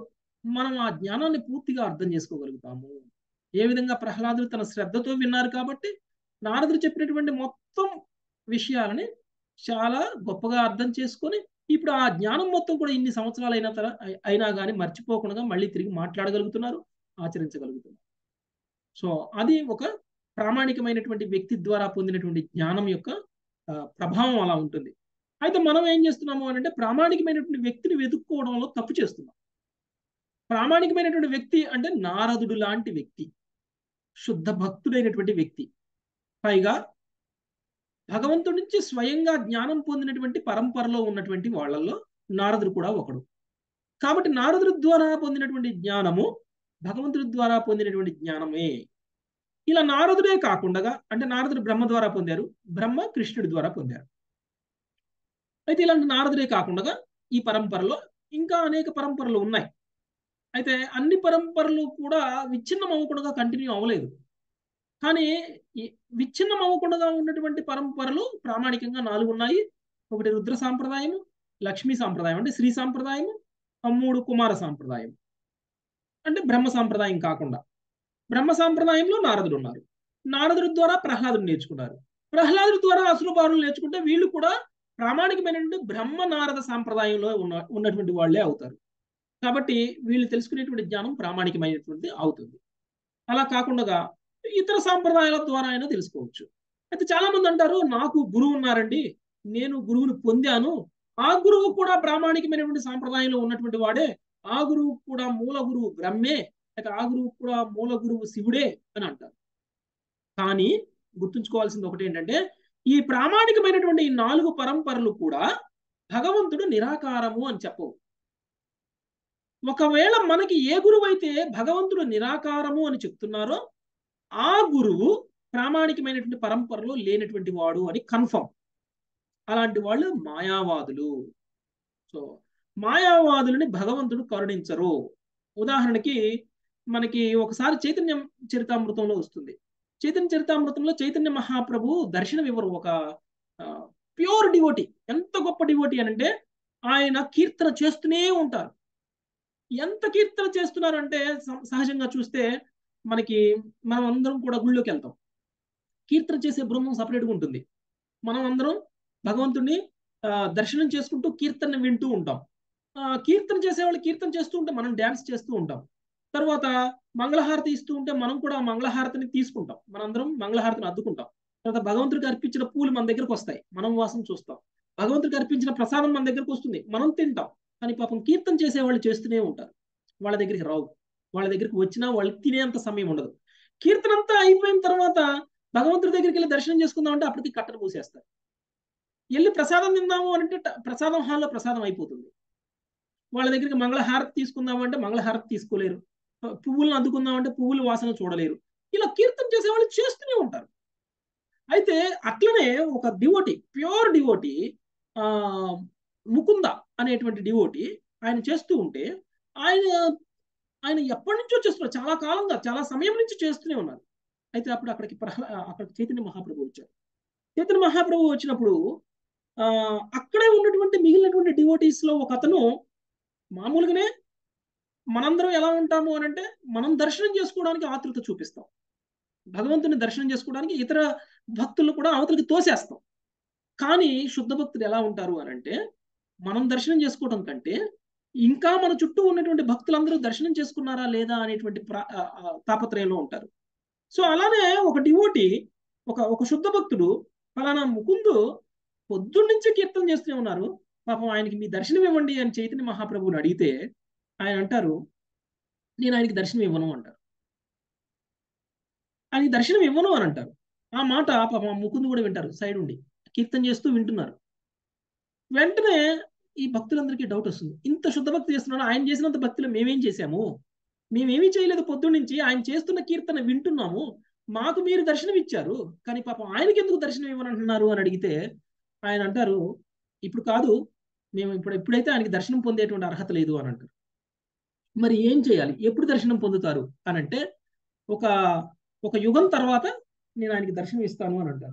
మనం ఆ జ్ఞానాన్ని పూర్తిగా అర్థం చేసుకోగలుగుతాము ఏ విధంగా ప్రహ్లాదుడు తన శ్రద్ధతో విన్నారు కాబట్టి నారదుడు చెప్పినటువంటి మొత్తం విషయాలని చాలా గొప్పగా అర్థం చేసుకొని ఇప్పుడు ఆ జ్ఞానం మొత్తం కూడా ఇన్ని సంవత్సరాలు అయినా తర అయినా కానీ మర్చిపోకుండా మళ్ళీ తిరిగి మాట్లాడగలుగుతున్నారు ఆచరించగలుగుతున్నారు సో అది ఒక ప్రామాణికమైనటువంటి వ్యక్తి ద్వారా పొందినటువంటి జ్ఞానం యొక్క ఆ, ప్రభావం అలా ఉంటుంది అయితే మనం ఏం చేస్తున్నాము అని అంటే ప్రామాణికమైనటువంటి వ్యక్తిని వెతుక్కోవడంలో తప్పు చేస్తున్నాం ప్రామాణికమైనటువంటి వ్యక్తి అంటే నారదుడు లాంటి వ్యక్తి శుద్ధ భక్తుడైనటువంటి వ్యక్తి పైగా భగవంతుడి నుంచి స్వయంగా జ్ఞానం పొందినటువంటి పరంపరలో ఉన్నటువంటి వాళ్ళల్లో నారదుడు కూడా ఒకడు కాబట్టి నారదుడి ద్వారా పొందినటువంటి జ్ఞానము భగవంతుడి ద్వారా పొందినటువంటి జ్ఞానమే ఇలా నారదుడే కాకుండా అంటే నారదుడు బ్రహ్మ ద్వారా పొందారు బ్రహ్మ కృష్ణుడి ద్వారా పొందారు అయితే ఇలాంటి నారదుడే కాకుండా ఈ పరంపరలో ఇంకా అనేక పరంపరలు ఉన్నాయి అయితే అన్ని పరంపరలు కూడా విచ్ఛిన్నం అవ్వకుండా కంటిన్యూ అవ్వలేదు కానీ ఈ విచ్ఛిన్నం అవ్వకుండా ఉన్నటువంటి పరంపరలు ప్రామాణికంగా నాలుగు ఉన్నాయి ఒకటి రుద్ర సాంప్రదాయము లక్ష్మీ సాంప్రదాయం అంటే శ్రీ సాంప్రదాయము ఆ మూడు కుమార సాంప్రదాయం అంటే బ్రహ్మ సాంప్రదాయం కాకుండా బ్రహ్మ సాంప్రదాయంలో నారదుడు ఉన్నారు నారదుడి ద్వారా ప్రహ్లాదుడు నేర్చుకున్నారు ప్రహ్లాదుడి ద్వారా అసురబారులు నేర్చుకుంటే వీళ్ళు కూడా ప్రామాణికమైనటువంటి బ్రహ్మ నారద సాంప్రదాయంలో ఉన్న ఉన్నటువంటి వాళ్ళే అవుతారు కాబట్టి వీళ్ళు తెలుసుకునేటువంటి జ్ఞానం ప్రామాణికమైనటువంటి అవుతుంది అలా కాకుండా ఇతర సాంప్రదాయాల ద్వారా అయినా తెలుసుకోవచ్చు అయితే చాలా మంది అంటారు నాకు గురువు ఉన్నారండి నేను గురువుని పొందాను ఆ గురువు కూడా ప్రామాణికమైనటువంటి సాంప్రదాయంలో ఉన్నటువంటి వాడే ఆ గురువు కూడా మూల గురువు బ్రహ్మే లేక ఆ గురువు కూడా మూల గురువు శివుడే అని అంటారు కానీ గుర్తుంచుకోవాల్సింది ఒకటి ఏంటంటే ఈ ప్రామాణికమైనటువంటి ఈ నాలుగు పరంపరలు కూడా భగవంతుడు నిరాకారము అని చెప్పవు ఒకవేళ మనకి ఏ గురువు అయితే భగవంతుడు నిరాకారము అని చెప్తున్నారో ఆ గురువు ప్రామాణికమైనటువంటి పరంపరలో లేనటువంటి వాడు అని కన్ఫర్మ్ అలాంటి వాళ్ళు మాయావాదులు సో మాయావాదులని భగవంతుడు కరుణించరు ఉదాహరణకి మనకి ఒకసారి చైతన్య చరితామృతంలో వస్తుంది చైతన్య చరితామృతంలో చైతన్య మహాప్రభు దర్శనం ఇవ్వరు ఒక ప్యూర్ డివోటి ఎంత గొప్ప డివోటి అని అంటే ఆయన కీర్తన చేస్తూనే ఉంటారు ఎంత కీర్తన చేస్తున్నారంటే సహజంగా చూస్తే మనకి మనం అందరం కూడా గుళ్ళోకి వెళ్తాం కీర్తన చేసే బృందం సపరేట్గా ఉంటుంది మనం అందరం భగవంతుడిని దర్శనం చేసుకుంటూ కీర్తన వింటూ ఉంటాం కీర్తన చేసేవాళ్ళు కీర్తన చేస్తూ ఉంటే మనం డ్యాన్స్ చేస్తూ ఉంటాం తర్వాత మంగళహారతి ఇస్తూ ఉంటే మనం కూడా మంగళహారతిని తీసుకుంటాం మనందరం మంగళహారతిని అద్దుకుంటాం తర్వాత భగవంతుడికి అర్పించిన పూలు మన దగ్గరకు వస్తాయి మనం వాసన చూస్తాం భగవంతుడికి అర్పించిన ప్రసాదం మన దగ్గరకు వస్తుంది మనం తింటాం కానీ పాపం కీర్తన చేసే వాళ్ళు చేస్తూనే ఉంటారు వాళ్ళ దగ్గరికి రావు వాళ్ళ దగ్గరికి వచ్చినా వాళ్ళు తినేంత సమయం ఉండదు కీర్తన అంతా అయిపోయిన తర్వాత భగవంతుడి దగ్గరికి వెళ్ళి దర్శనం చేసుకుందాం అంటే అప్పటికి కట్టను మూసేస్తారు వెళ్ళి ప్రసాదం తిందాము అంటే ప్రసాదం హాల్లో ప్రసాదం అయిపోతుంది వాళ్ళ దగ్గరికి మంగళహారతి తీసుకుందాము అంటే మంగళహారతి తీసుకోలేరు పువ్వులను అందుకుందామంటే పువ్వుల వాసన చూడలేరు ఇలా కీర్తన చేసే వాళ్ళు చేస్తూనే ఉంటారు అయితే అట్లనే ఒక డివోటి ప్యూర్ డివోటి ఆ ముకుంద అనేటువంటి డివోటి ఆయన చేస్తూ ఉంటే ఆయన ఆయన ఎప్పటి నుంచో చేస్తున్నారు చాలా కాలంగా చాలా సమయం నుంచి చేస్తూనే ఉన్నారు అయితే అప్పుడు అక్కడికి ప్రహ్లా అక్కడికి చైతన్య మహాప్రభు వచ్చారు చైతన్య మహాప్రభు వచ్చినప్పుడు ఆ అక్కడే ఉన్నటువంటి మిగిలినటువంటి డివోటీస్ లో ఒక అతను మామూలుగానే మనందరం ఎలా ఉంటాము అని అంటే మనం దర్శనం చేసుకోవడానికి ఆతృత చూపిస్తాం భగవంతుని దర్శనం చేసుకోవడానికి ఇతర భక్తులను కూడా అవతలకి తోసేస్తాం కానీ శుద్ధ భక్తులు ఎలా ఉంటారు అని అంటే మనం దర్శనం చేసుకోవడం కంటే ఇంకా మన చుట్టూ ఉన్నటువంటి భక్తులందరూ దర్శనం చేసుకున్నారా లేదా అనేటువంటి తాపత్రయంలో ఉంటారు సో అలానే ఒక డివోటి ఒక ఒక శుద్ధ భక్తుడు ఫలానా ముకుందు పొద్దున్నుంచి కీర్తన చేస్తూనే ఉన్నారు పాపం ఆయనకి మీ దర్శనం ఇవ్వండి అని చైతన్య మహాప్రభుని అడిగితే ఆయన అంటారు నేను ఆయనకి దర్శనం ఇవ్వను అంటారు ఆయనకి దర్శనం ఇవ్వను అని అంటారు ఆ మాట పాపం ముకుందు కూడా వింటారు సైడ్ ఉండి కీర్తన చేస్తూ వింటున్నారు వెంటనే ఈ భక్తులందరికీ డౌట్ వస్తుంది ఇంత శుద్ధ భక్తి చేస్తున్నాడు ఆయన చేసినంత భక్తులు మేమేం చేశాము మేమేమీ చేయలేదు పొద్దు నుంచి ఆయన చేస్తున్న కీర్తన వింటున్నాము మాకు మీరు దర్శనం ఇచ్చారు కానీ పాపం ఆయనకి ఎందుకు దర్శనం ఇవ్వనంటున్నారు అని అడిగితే ఆయన అంటారు ఇప్పుడు కాదు మేము ఇప్పుడు ఎప్పుడైతే ఆయనకి దర్శనం పొందేటువంటి అర్హత లేదు అని అంటారు మరి ఏం చేయాలి ఎప్పుడు దర్శనం పొందుతారు అని అంటే ఒక ఒక యుగం తర్వాత నేను ఆయనకి దర్శనం ఇస్తాను అని అంటారు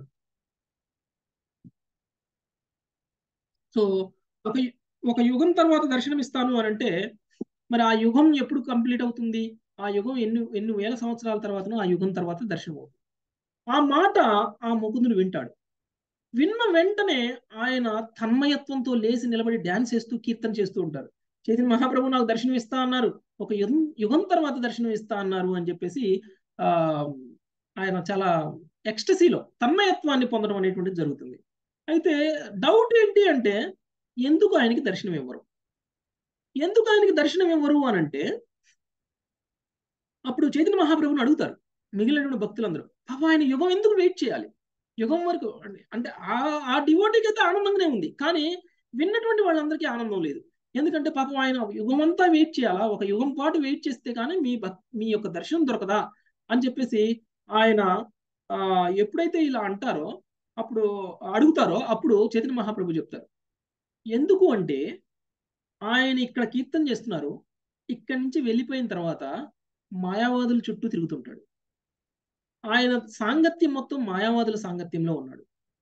సో ఒక ఒక యుగం తర్వాత దర్శనం ఇస్తాను అని అంటే మరి ఆ యుగం ఎప్పుడు కంప్లీట్ అవుతుంది ఆ యుగం ఎన్ని ఎన్ని వేల సంవత్సరాల తర్వాతనో ఆ యుగం తర్వాత దర్శనం అవుతుంది ఆ మాట ఆ ముకుందుడు వింటాడు విన్న వెంటనే ఆయన తన్మయత్వంతో లేచి నిలబడి డ్యాన్స్ చేస్తూ కీర్తన చేస్తూ ఉంటారు చైతన్య మహాప్రభు నాకు దర్శనం ఇస్తా అన్నారు ఒక యుగం యుగం తర్వాత దర్శనం ఇస్తా అన్నారు అని చెప్పేసి ఆ ఆయన చాలా ఎక్స్టసీలో తన్మయత్వాన్ని పొందడం అనేటువంటిది జరుగుతుంది అయితే డౌట్ ఏంటి అంటే ఎందుకు ఆయనకి దర్శనం ఇవ్వరు ఎందుకు ఆయనకి దర్శనం ఇవ్వరు అని అంటే అప్పుడు చైతన్య మహాప్రభుని అడుగుతారు మిగిలినటువంటి భక్తులందరూ పాప ఆయన యుగం ఎందుకు వెయిట్ చేయాలి యుగం వరకు అంటే ఆ ఆ డివోటీకి అయితే ఆనందంగానే ఉంది కానీ విన్నటువంటి వాళ్ళందరికీ ఆనందం లేదు ఎందుకంటే పాపం ఆయన యుగం అంతా వెయిట్ చేయాలా ఒక యుగం పాటు వెయిట్ చేస్తే కానీ మీ భక్ మీ యొక్క దర్శనం దొరకదా అని చెప్పేసి ఆయన ఆ ఎప్పుడైతే ఇలా అంటారో అప్పుడు అడుగుతారో అప్పుడు చైతన్య మహాప్రభు చెప్తారు ఎందుకు అంటే ఆయన ఇక్కడ కీర్తన చేస్తున్నారు ఇక్కడి నుంచి వెళ్ళిపోయిన తర్వాత మాయావాదుల చుట్టూ తిరుగుతుంటాడు ఆయన సాంగత్యం మొత్తం మాయావాదుల సాంగత్యంలో ఉన్నాడు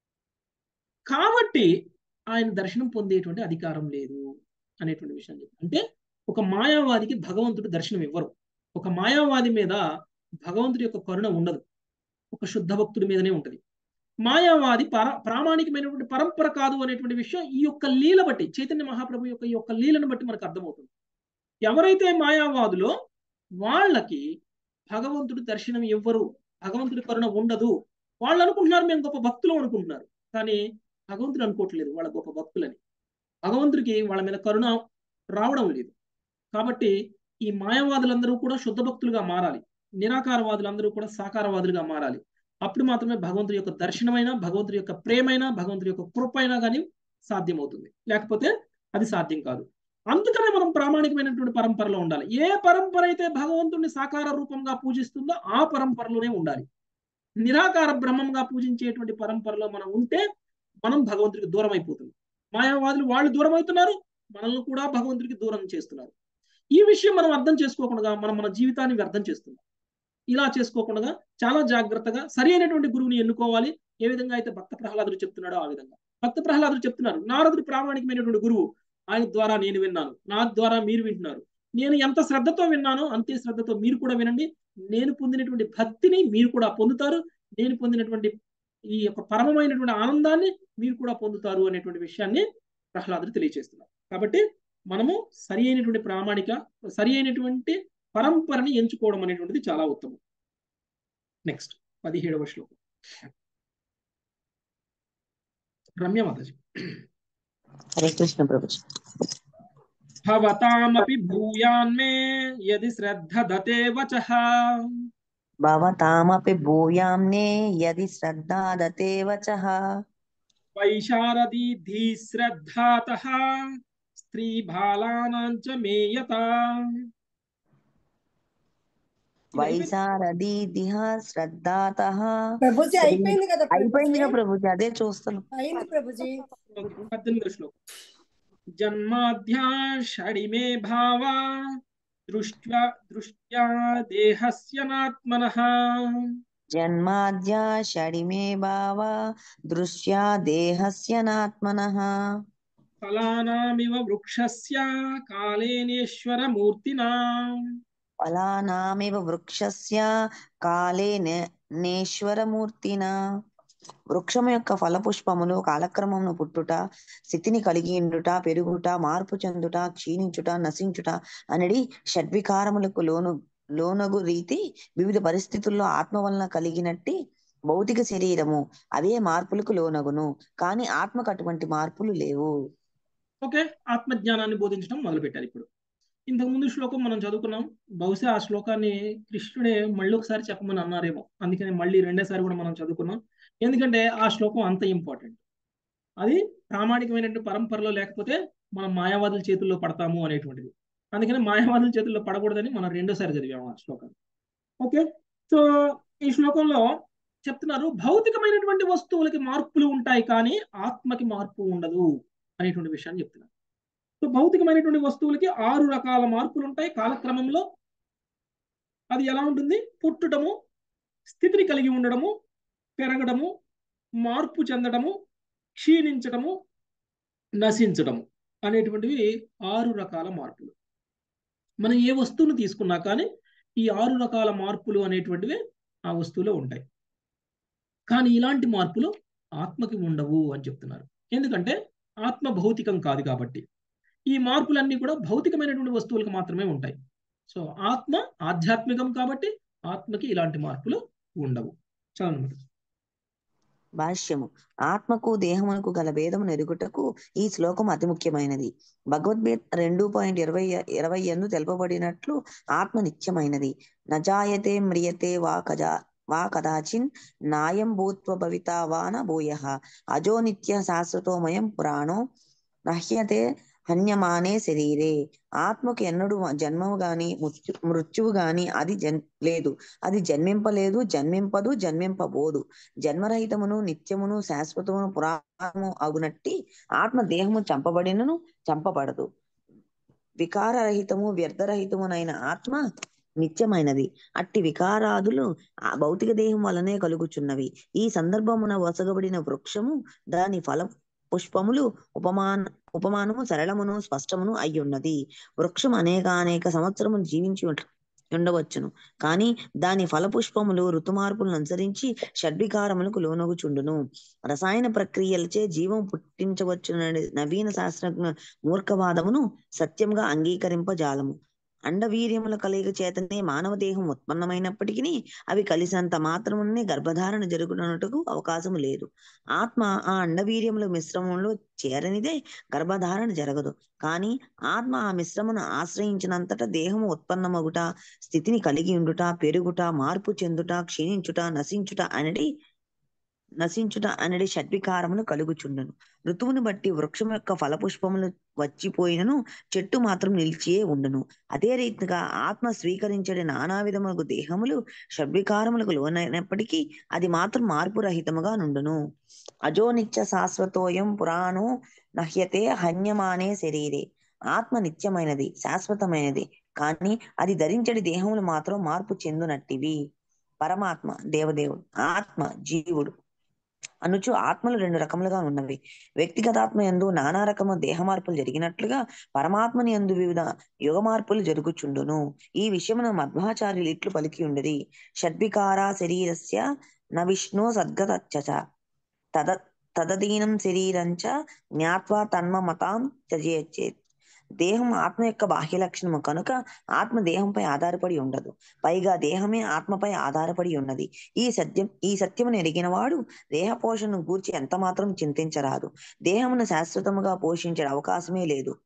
కాబట్టి ఆయన దర్శనం పొందేటువంటి అధికారం లేదు అనేటువంటి విషయం చెప్పి అంటే ఒక మాయావాదికి భగవంతుడు దర్శనం ఇవ్వరు ఒక మాయావాది మీద భగవంతుడి యొక్క కరుణ ఉండదు ఒక శుద్ధ భక్తుడి మీదనే ఉంటది మాయావాది పర ప్రామాణికమైనటువంటి పరంపర కాదు అనేటువంటి విషయం ఈ యొక్క లీల బట్టి చైతన్య మహాప్రభు యొక్క ఈ యొక్క లీలను బట్టి మనకు అర్థమవుతుంది ఎవరైతే మాయావాదులో వాళ్ళకి భగవంతుడు దర్శనం ఇవ్వరు భగవంతుడి కరుణ ఉండదు వాళ్ళు అనుకుంటున్నారు మేము గొప్ప భక్తులు అనుకుంటున్నారు కానీ భగవంతుడు అనుకోవట్లేదు వాళ్ళ గొప్ప భక్తులని భగవంతుడికి వాళ్ళ మీద కరుణ రావడం లేదు కాబట్టి ఈ మాయావాదులందరూ కూడా శుద్ధ భక్తులుగా మారాలి నిరాకారవాదులందరూ కూడా సాకారవాదులుగా మారాలి అప్పుడు మాత్రమే భగవంతుడి యొక్క దర్శనమైన భగవంతుడి యొక్క ప్రేమైన భగవంతుడి యొక్క కృప అయినా కానీ సాధ్యమవుతుంది లేకపోతే అది సాధ్యం కాదు అందుకనే మనం ప్రామాణికమైనటువంటి పరంపరలో ఉండాలి ఏ పరంపర అయితే భగవంతుడిని సాకార రూపంగా పూజిస్తుందో ఆ పరంపరలోనే ఉండాలి నిరాకార బ్రహ్మంగా పూజించేటువంటి పరంపరలో మనం ఉంటే మనం భగవంతుడికి దూరం అయిపోతుంది మాయావాదులు వాళ్ళు దూరం అవుతున్నారు మనల్ని కూడా భగవంతుడికి దూరం చేస్తున్నారు ఈ విషయం మనం అర్థం చేసుకోకుండా మనం మన జీవితాన్ని వ్యర్థం చేస్తున్నాం ఇలా చేసుకోకుండా చాలా జాగ్రత్తగా సరి అయినటువంటి గురువుని ఎన్నుకోవాలి ఏ విధంగా అయితే భక్త ప్రహ్లాదుడు చెప్తున్నాడో ఆ విధంగా భక్త ప్రహ్లాదుడు చెప్తున్నారు నారదుడు ప్రామాణికమైనటువంటి గురువు ఆయన ద్వారా నేను విన్నాను నా ద్వారా మీరు వింటున్నారు నేను ఎంత శ్రద్ధతో విన్నానో అంతే శ్రద్ధతో మీరు కూడా వినండి నేను పొందినటువంటి భక్తిని మీరు కూడా పొందుతారు నేను పొందినటువంటి ఈ యొక్క పరమమైనటువంటి ఆనందాన్ని మీరు కూడా పొందుతారు అనేటువంటి విషయాన్ని ప్రహ్లాదుడు తెలియజేస్తున్నారు కాబట్టి మనము సరి అయినటువంటి ప్రామాణిక సరి అయినటువంటి పరంపరని ఎంచుకోవడం అనేటువంటిది చాలా ఉత్తమం నెక్స్ట్ పదిహేడవ శ్లోకం రమ్య మాతాజీ హరే కృష్ణ ప్రభుజీ భవతామపి భూయాన్మే యది శ్రద్ధ దతే వచః భవతామపి భూయామ్నే యది శ్రద్ధా దతే వచః వైశారదీ ధీ శ్రద్ధాతః స్త్రీ బాలానాం చ మేయత వైశారది దిహ శ్రద్ధాతః ప్రభుజీ అయిపోయింది కదా అయిపోయిందిగా ప్రభుజీ అదే చూస్తున్నాం అయింది ప్రభుజీ పద్దెనిమిది శ్లోకం జన్మాధ్యా షడిమే భావా దృష్ట్యా దృష్ట్యా దేహస్య నాత్మనః జన్మాద్య షడిమే భావ దృశ్యా దేహస్య నాత్మనః ఫలానామివ వృక్షస్య కాళేనేశ్వర మూర్తినా ఫలానామివ వృక్షస్య కాలేన నేశ్వరమూర్తిన వృక్షము యొక్క ఫలపుష్పములు కాలక్రమమును పుట్టుట స్థితిని కలిగి ఉండుట పెరుగుట మార్పు చెందుట క్షీణించుట నశించుట అనేది షడ్వికారములకు లోను లోనగు రీతి వివిధ పరిస్థితుల్లో ఆత్మ వలన కలిగినట్టి భౌతిక శరీరము అవే మార్పులకు లోనగును కానీ ఆత్మకు అటువంటి మార్పులు లేవు ఓకే ఆత్మజ్ఞానాన్ని బోధించడం మొదలుపెట్టారు ఇప్పుడు ఇంతకు ముందు శ్లోకం మనం చదువుకున్నాం బహుశా ఆ శ్లోకాన్ని కృష్ణుడే మళ్ళీ ఒకసారి చెప్పమని అన్నారేమో అందుకని మళ్ళీ రెండోసారి కూడా మనం చదువుకున్నాం ఎందుకంటే ఆ శ్లోకం అంత ఇంపార్టెంట్ అది ప్రామాణికమైనటువంటి పరంపరలో లేకపోతే మనం మాయావాదుల చేతుల్లో పడతాము అనేటువంటిది అందుకని మాయావాదుల చేతుల్లో పడకూడదని మనం రెండోసారి చదివాము ఆ శ్లోకాన్ని ఓకే సో ఈ శ్లోకంలో చెప్తున్నారు భౌతికమైనటువంటి వస్తువులకి మార్పులు ఉంటాయి కానీ ఆత్మకి మార్పు ఉండదు అనేటువంటి విషయాన్ని చెప్తున్నారు సో భౌతికమైనటువంటి వస్తువులకి ఆరు రకాల మార్పులు ఉంటాయి కాలక్రమంలో అది ఎలా ఉంటుంది పుట్టుటము స్థితిని కలిగి ఉండడము పెరగడము మార్పు చెందడము క్షీణించడము నశించడము అనేటువంటివి ఆరు రకాల మార్పులు మనం ఏ వస్తువును తీసుకున్నా కానీ ఈ ఆరు రకాల మార్పులు అనేటువంటివి ఆ వస్తువులో ఉంటాయి కానీ ఇలాంటి మార్పులు ఆత్మకి ఉండవు అని చెప్తున్నారు ఎందుకంటే ఆత్మ భౌతికం కాదు కాబట్టి ఈ మార్పులన్నీ కూడా భౌతికమైనటువంటి వస్తువులకు మాత్రమే ఉంటాయి సో ఆత్మ ఆధ్యాత్మికం కాబట్టి ఆత్మకి ఇలాంటి మార్పులు ఉండవు చాలా భాష్యము ఆత్మకు దేహమునకు గల భేదము నెరుగుటకు ఈ శ్లోకం అతి ముఖ్యమైనది భగవద్గీత రెండు పాయింట్ ఇరవై ఇరవై ఎందు తెలుపబడినట్లు ఆత్మ నిత్యమైనది నజాయతే మ్రియతే వా కజా వా కదాచిన్ నాయం భూత్వ భవితా వా న భూయ అజో నిత్య శాశ్వతోమయం పురాణో నహ్యతే హన్యమానే శరీరే ఆత్మకు ఎన్నడూ జన్మము గాని మృత్యు మృత్యువు గాని అది జన్ లేదు అది జన్మింపలేదు జన్మింపదు జన్మింపబోదు జన్మరహితమును నిత్యమును శాశ్వతమును పురాణము అగునట్టి ఆత్మ దేహము చంపబడినను చంపబడదు వికారరహితము వ్యర్థరహితమునైన ఆత్మ నిత్యమైనది అట్టి వికారాదులు ఆ భౌతిక దేహం వలనే కలుగుచున్నవి ఈ సందర్భమున వసగబడిన వృక్షము దాని ఫలం పుష్పములు ఉపమాన ఉపమానము సరళమును స్పష్టమును అయ్యున్నది వృక్షం అనేక అనేక సంవత్సరము జీవించి ఉంట- ఉండవచ్చును కానీ దాని ఫలపుష్పములు ఋతుమార్పులను అనుసరించి షడ్వికారములకు లోనగుచుండును రసాయన ప్రక్రియలచే జీవం పుట్టించవచ్చునని నవీన శాస్త్రజ్ఞ మూర్ఖవాదమును సత్యంగా అంగీకరింపజాలము అండవీర్యముల కలయిక చేతనే మానవ దేహం ఉత్పన్నమైనప్పటికీ అవి కలిసినంత మాత్రమునే గర్భధారణ జరుగునట్టుకు అవకాశం లేదు ఆత్మ ఆ అండవీర్యముల మిశ్రమంలో చేరనిదే గర్భధారణ జరగదు కానీ ఆత్మ ఆ మిశ్రమను ఆశ్రయించినంతట దేహము ఉత్పన్నమగుట స్థితిని కలిగి ఉండుట పెరుగుట మార్పు చెందుట క్షీణించుట నశించుట అనేది నశించుట అనేది షడ్వికారములు కలుగుచుండను ఋతువును బట్టి వృక్షం యొక్క ఫలపుష్పములు వచ్చిపోయినను చెట్టు మాత్రం నిలిచియే ఉండును అదే రీతిగా ఆత్మ స్వీకరించడి నానా విధములకు దేహములు షడ్వికారములకు లోనైనప్పటికీ అది మాత్రం మార్పు రహితముగా నుండును అజో నిత్య శాశ్వతోయం పురాణో నహ్యతే హన్యమానే శరీరే ఆత్మ నిత్యమైనది శాశ్వతమైనది కానీ అది ధరించడి దేహములు మాత్రం మార్పు చెందునట్టివి పరమాత్మ దేవదేవుడు ఆత్మ జీవుడు అనుచు ఆత్మలు రెండు రకములుగా ఉన్నవి వ్యక్తిగతాత్మ ఎందు నానా రకము దేహ మార్పులు జరిగినట్లుగా పరమాత్మని ఎందు వివిధ యుగ మార్పులు జరుగుచుండును ఈ విషయమును మధ్వాచార్యులు ఇట్లు పలికి ఉండేది షడ్వికారా శరీరస్య న విష్ణు సద్గతచ్చ తద తదధీనం శరీరంచ జ్ఞాత్వా తన్మమతాం త్యజేచేత్ దేహం ఆత్మ యొక్క బాహ్య లక్షణము కనుక ఆత్మ దేహంపై ఆధారపడి ఉండదు పైగా దేహమే ఆత్మపై ఆధారపడి ఉన్నది ఈ సత్యం ఈ సత్యమును ఎరిగిన వాడు దేహ పోషణను గూర్చి ఎంత మాత్రం చింతించరాదు దేహమును శాశ్వతముగా పోషించే అవకాశమే లేదు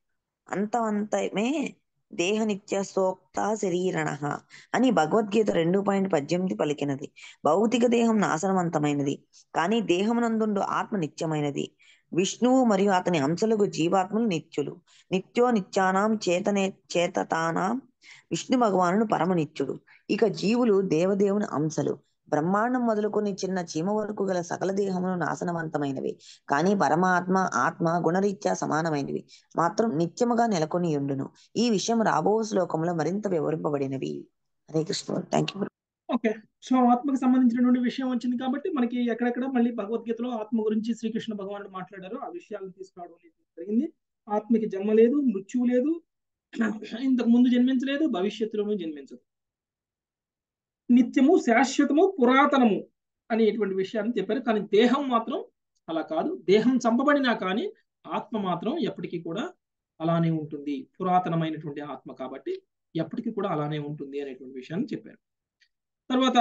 అంతవంతమే దేహ నిత్య సోక్త శరీరణ అని భగవద్గీత రెండు పాయింట్ పద్దెనిమిది పలికినది భౌతిక దేహం నాశనవంతమైనది కానీ దేహమునందుండు ఆత్మ నిత్యమైనది విష్ణువు మరియు అతని అంశలకు జీవాత్మలు నిత్యులు నిత్యో నిత్యానాం చేతనే చేతతానాం విష్ణు భగవానుడు పరమ నిత్యుడు ఇక జీవులు దేవదేవుని అంశలు బ్రహ్మాండం మొదలుకొని చిన్న చీమ వరకు గల సకల దేహములు నాశనవంతమైనవి కానీ పరమాత్మ ఆత్మ గుణరీత్యా సమానమైనవి మాత్రం నిత్యముగా నెలకొని ఉండును ఈ విషయం రాబో శ్లోకంలో మరింత వివరింపబడినవి Hare Krishna thank you okay so ఆత్మకు సంబంధించినటువంటి విషయం వచ్చింది కాబట్టి మనకి ఎక్కడెక్కడ మళ్ళీ భగవద్గీతలో ఆత్మ గురించి శ్రీకృష్ణ భగవానుడు మాట్లాడారు ఆ విషయాలను తీసుకురావడం అనేది జరిగింది ఆత్మకి జన్మ లేదు మృత్యువు లేదు ఇంతకు ముందు జన్మించలేదు భవిష్యత్తులోనూ జన్మించదు నిత్యము శాశ్వతము పురాతనము అనేటువంటి విషయాన్ని చెప్పారు కానీ దేహం మాత్రం అలా కాదు దేహం చంపబడినా కానీ ఆత్మ మాత్రం ఎప్పటికీ కూడా అలానే ఉంటుంది పురాతనమైనటువంటి ఆత్మ కాబట్టి ఎప్పటికీ కూడా అలానే ఉంటుంది అనేటువంటి విషయాన్ని చెప్పారు తర్వాత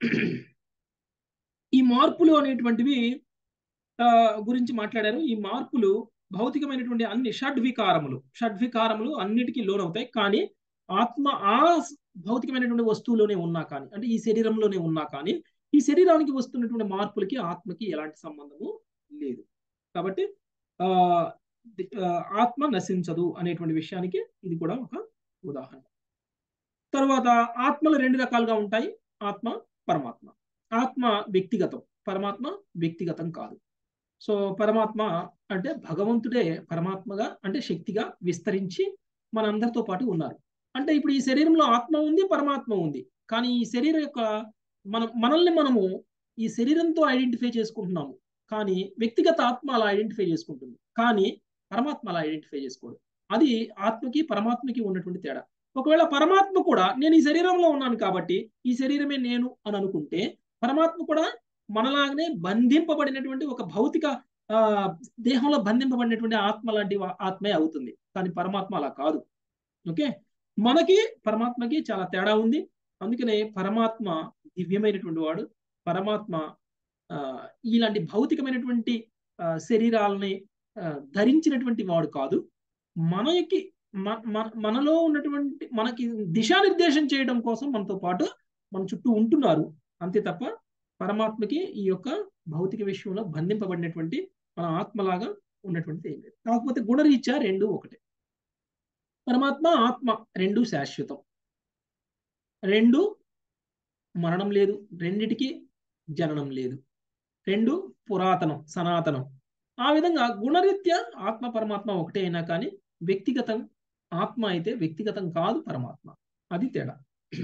ఈ మార్పులు అనేటువంటివి ఆ, గురించి మాట్లాడారు ఈ మార్పులు భౌతికమైనటువంటి అన్ని షడ్వికారములు షడ్వికారములు అన్నిటికీ లోనవుతాయి కానీ ఆత్మ ఆ స్- భౌతికమైనటువంటి వస్తువులోనే ఉన్నా కానీ అంటే ఈ శరీరంలోనే ఉన్నా కానీ ఈ శరీరానికి వస్తున్నటువంటి మార్పులకి ఆత్మకి ఎలాంటి సంబంధము లేదు కాబట్టి ఆ ది- ఆ, ఆత్మ నశించదు అనేటువంటి విషయానికి ఇది కూడా ఒక ఉదాహరణ తర్వాత ఆత్మలు రెండు రకాలుగా ఉంటాయి ఆత్మ పరమాత్మ ఆత్మ వ్యక్తిగతం పరమాత్మ వ్యక్తిగతం కాదు సో పరమాత్మ అంటే భగవంతుడే పరమాత్మగా అంటే శక్తిగా విస్తరించి మనందరితో పాటు ఉన్నారు అంటే ఇప్పుడు ఈ శరీరంలో ఆత్మ ఉంది పరమాత్మ ఉంది కానీ ఈ శరీరం యొక్క మన మనల్ని మనము ఈ శరీరంతో ఐడెంటిఫై చేసుకుంటున్నాము కానీ వ్యక్తిగత ఆత్మ అలా ఐడెంటిఫై చేసుకుంటుంది కానీ పరమాత్మ అలా ఐడెంటిఫై చేసుకోడు అది ఆత్మకి పరమాత్మకి ఉన్నటువంటి తేడా ఒకవేళ పరమాత్మ కూడా నేను ఈ శరీరంలో ఉన్నాను కాబట్టి ఈ శరీరమే నేను అని అనుకుంటే పరమాత్మ కూడా మనలాగనే బంధింపబడినటువంటి ఒక భౌతిక ఆ దేహంలో బంధింపబడినటువంటి ఆత్మ లాంటి వా- ఆత్మే అవుతుంది కానీ పరమాత్మ అలా కాదు ఓకే మనకి పరమాత్మకి చాలా తేడా ఉంది అందుకనే పరమాత్మ దివ్యమైనటువంటి వాడు పరమాత్మ ఆ, ఇలాంటి భౌతికమైనటువంటి ఆ, శరీరాలని ఆ, ధరించినటువంటి వాడు కాదు మనకి మ- మన మనలో ఉన్నటువంటి మనకి దిశానిర్దేశం చేయడం కోసం మనతో పాటు మన చుట్టూ ఉంటున్నారు అంతే తప్ప పరమాత్మకి ఈ యొక్క భౌతిక విషయంలో బంధింపబడినటువంటి మన ఆత్మలాగా ఉన్నటువంటిది ఏం లేదు కాకపోతే గుణరీత్యా రెండు ఒకటే పరమాత్మ ఆత్మ రెండు శాశ్వతం రెండు మరణం లేదు రెండిటికి జననం లేదు రెండు పురాతనం సనాతనం ఆ విధంగా గుణరీత్యా ఆత్మ పరమాత్మ ఒకటే అయినా కానీ వ్యక్తిగతం ఆత్మ అయితే వ్యక్తిగతం కాదు పరమాత్మ అది తేడా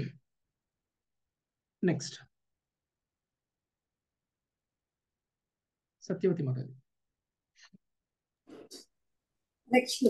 నెక్స్ట్ సత్యవతి మాతాజీ నెక్స్ట్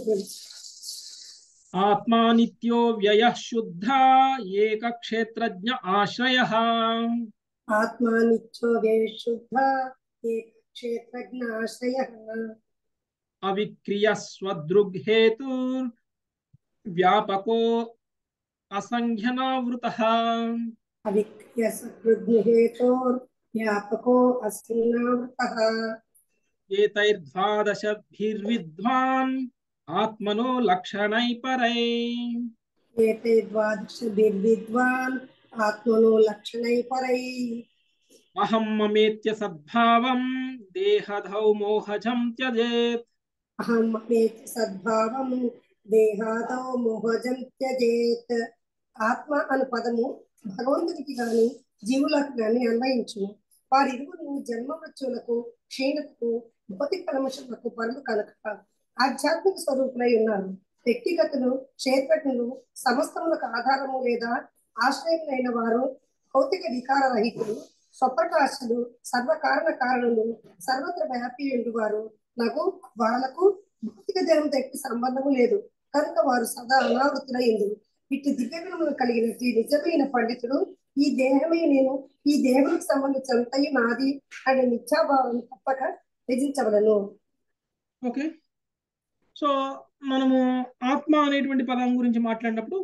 ఆత్మా నిత్యో వ్యయ శుద్ధ ఏక క్షేత్రజ్ఞ ఆశ్రయ ఆత్మా నిత్యో వ్యశుద్ధ ఏక క్షేత్రజ్ఞాశ్రయ అవిక్రియ స్వదృగ్హేతు వ్యాపకో అసంఖ్యనావృత అవిక్రియ సకృద్హేతోర్ వ్యాపకో అసన్నావృత ఏతైర్ద్వాదశభిర్విద్వాన్ ఆత్మనో లక్షణై పరై ఏతే ద్వాదశభిర్విద్వాన్ ఆత్మనో లక్షణై పరై అహం మమేత్య సద్భావం దేహధౌ మోహజం త్యజేత్ అహం మమేతి సద్భావం దేహాదో మోహజం త్యజేత్ ఆత్మ అను పదము భగవంతుడికి గాని జీవులకు గాని అన్వయించును వారిరువురు జన్మ మృత్యులకు క్షీణతకు భౌతిక కల్మషములకు పరులు కనుక ఆధ్యాత్మిక స్వరూపులై ఉన్నారు వ్యక్తిగతులు క్షేత్రజ్ఞులు సమస్తములకు ఆధారము లేదా ఆశ్రయములైన వారు భౌతిక వికార రహితులు స్వప్రకాశులు సర్వకారణ కారణులు సర్వత్ర వ్యాపి వారు నాకు వాళ్ళకు భౌతిక దేహంతో ఎట్టి సంబంధము లేదు కనుక వారు సదా అనావృతులైంది ఇట్టి దివ్యగుణములు కలిగినట్టు నిజమైన పండితుడు ఈ దేహమే నేను ఈ దేహానికి సంబంధించినంతయు నాది అనే నిత్యాభావం తప్పక త్యజించవలను ఓకే సో మనము ఆత్మ అనేటువంటి పదం గురించి మాట్లాడినప్పుడు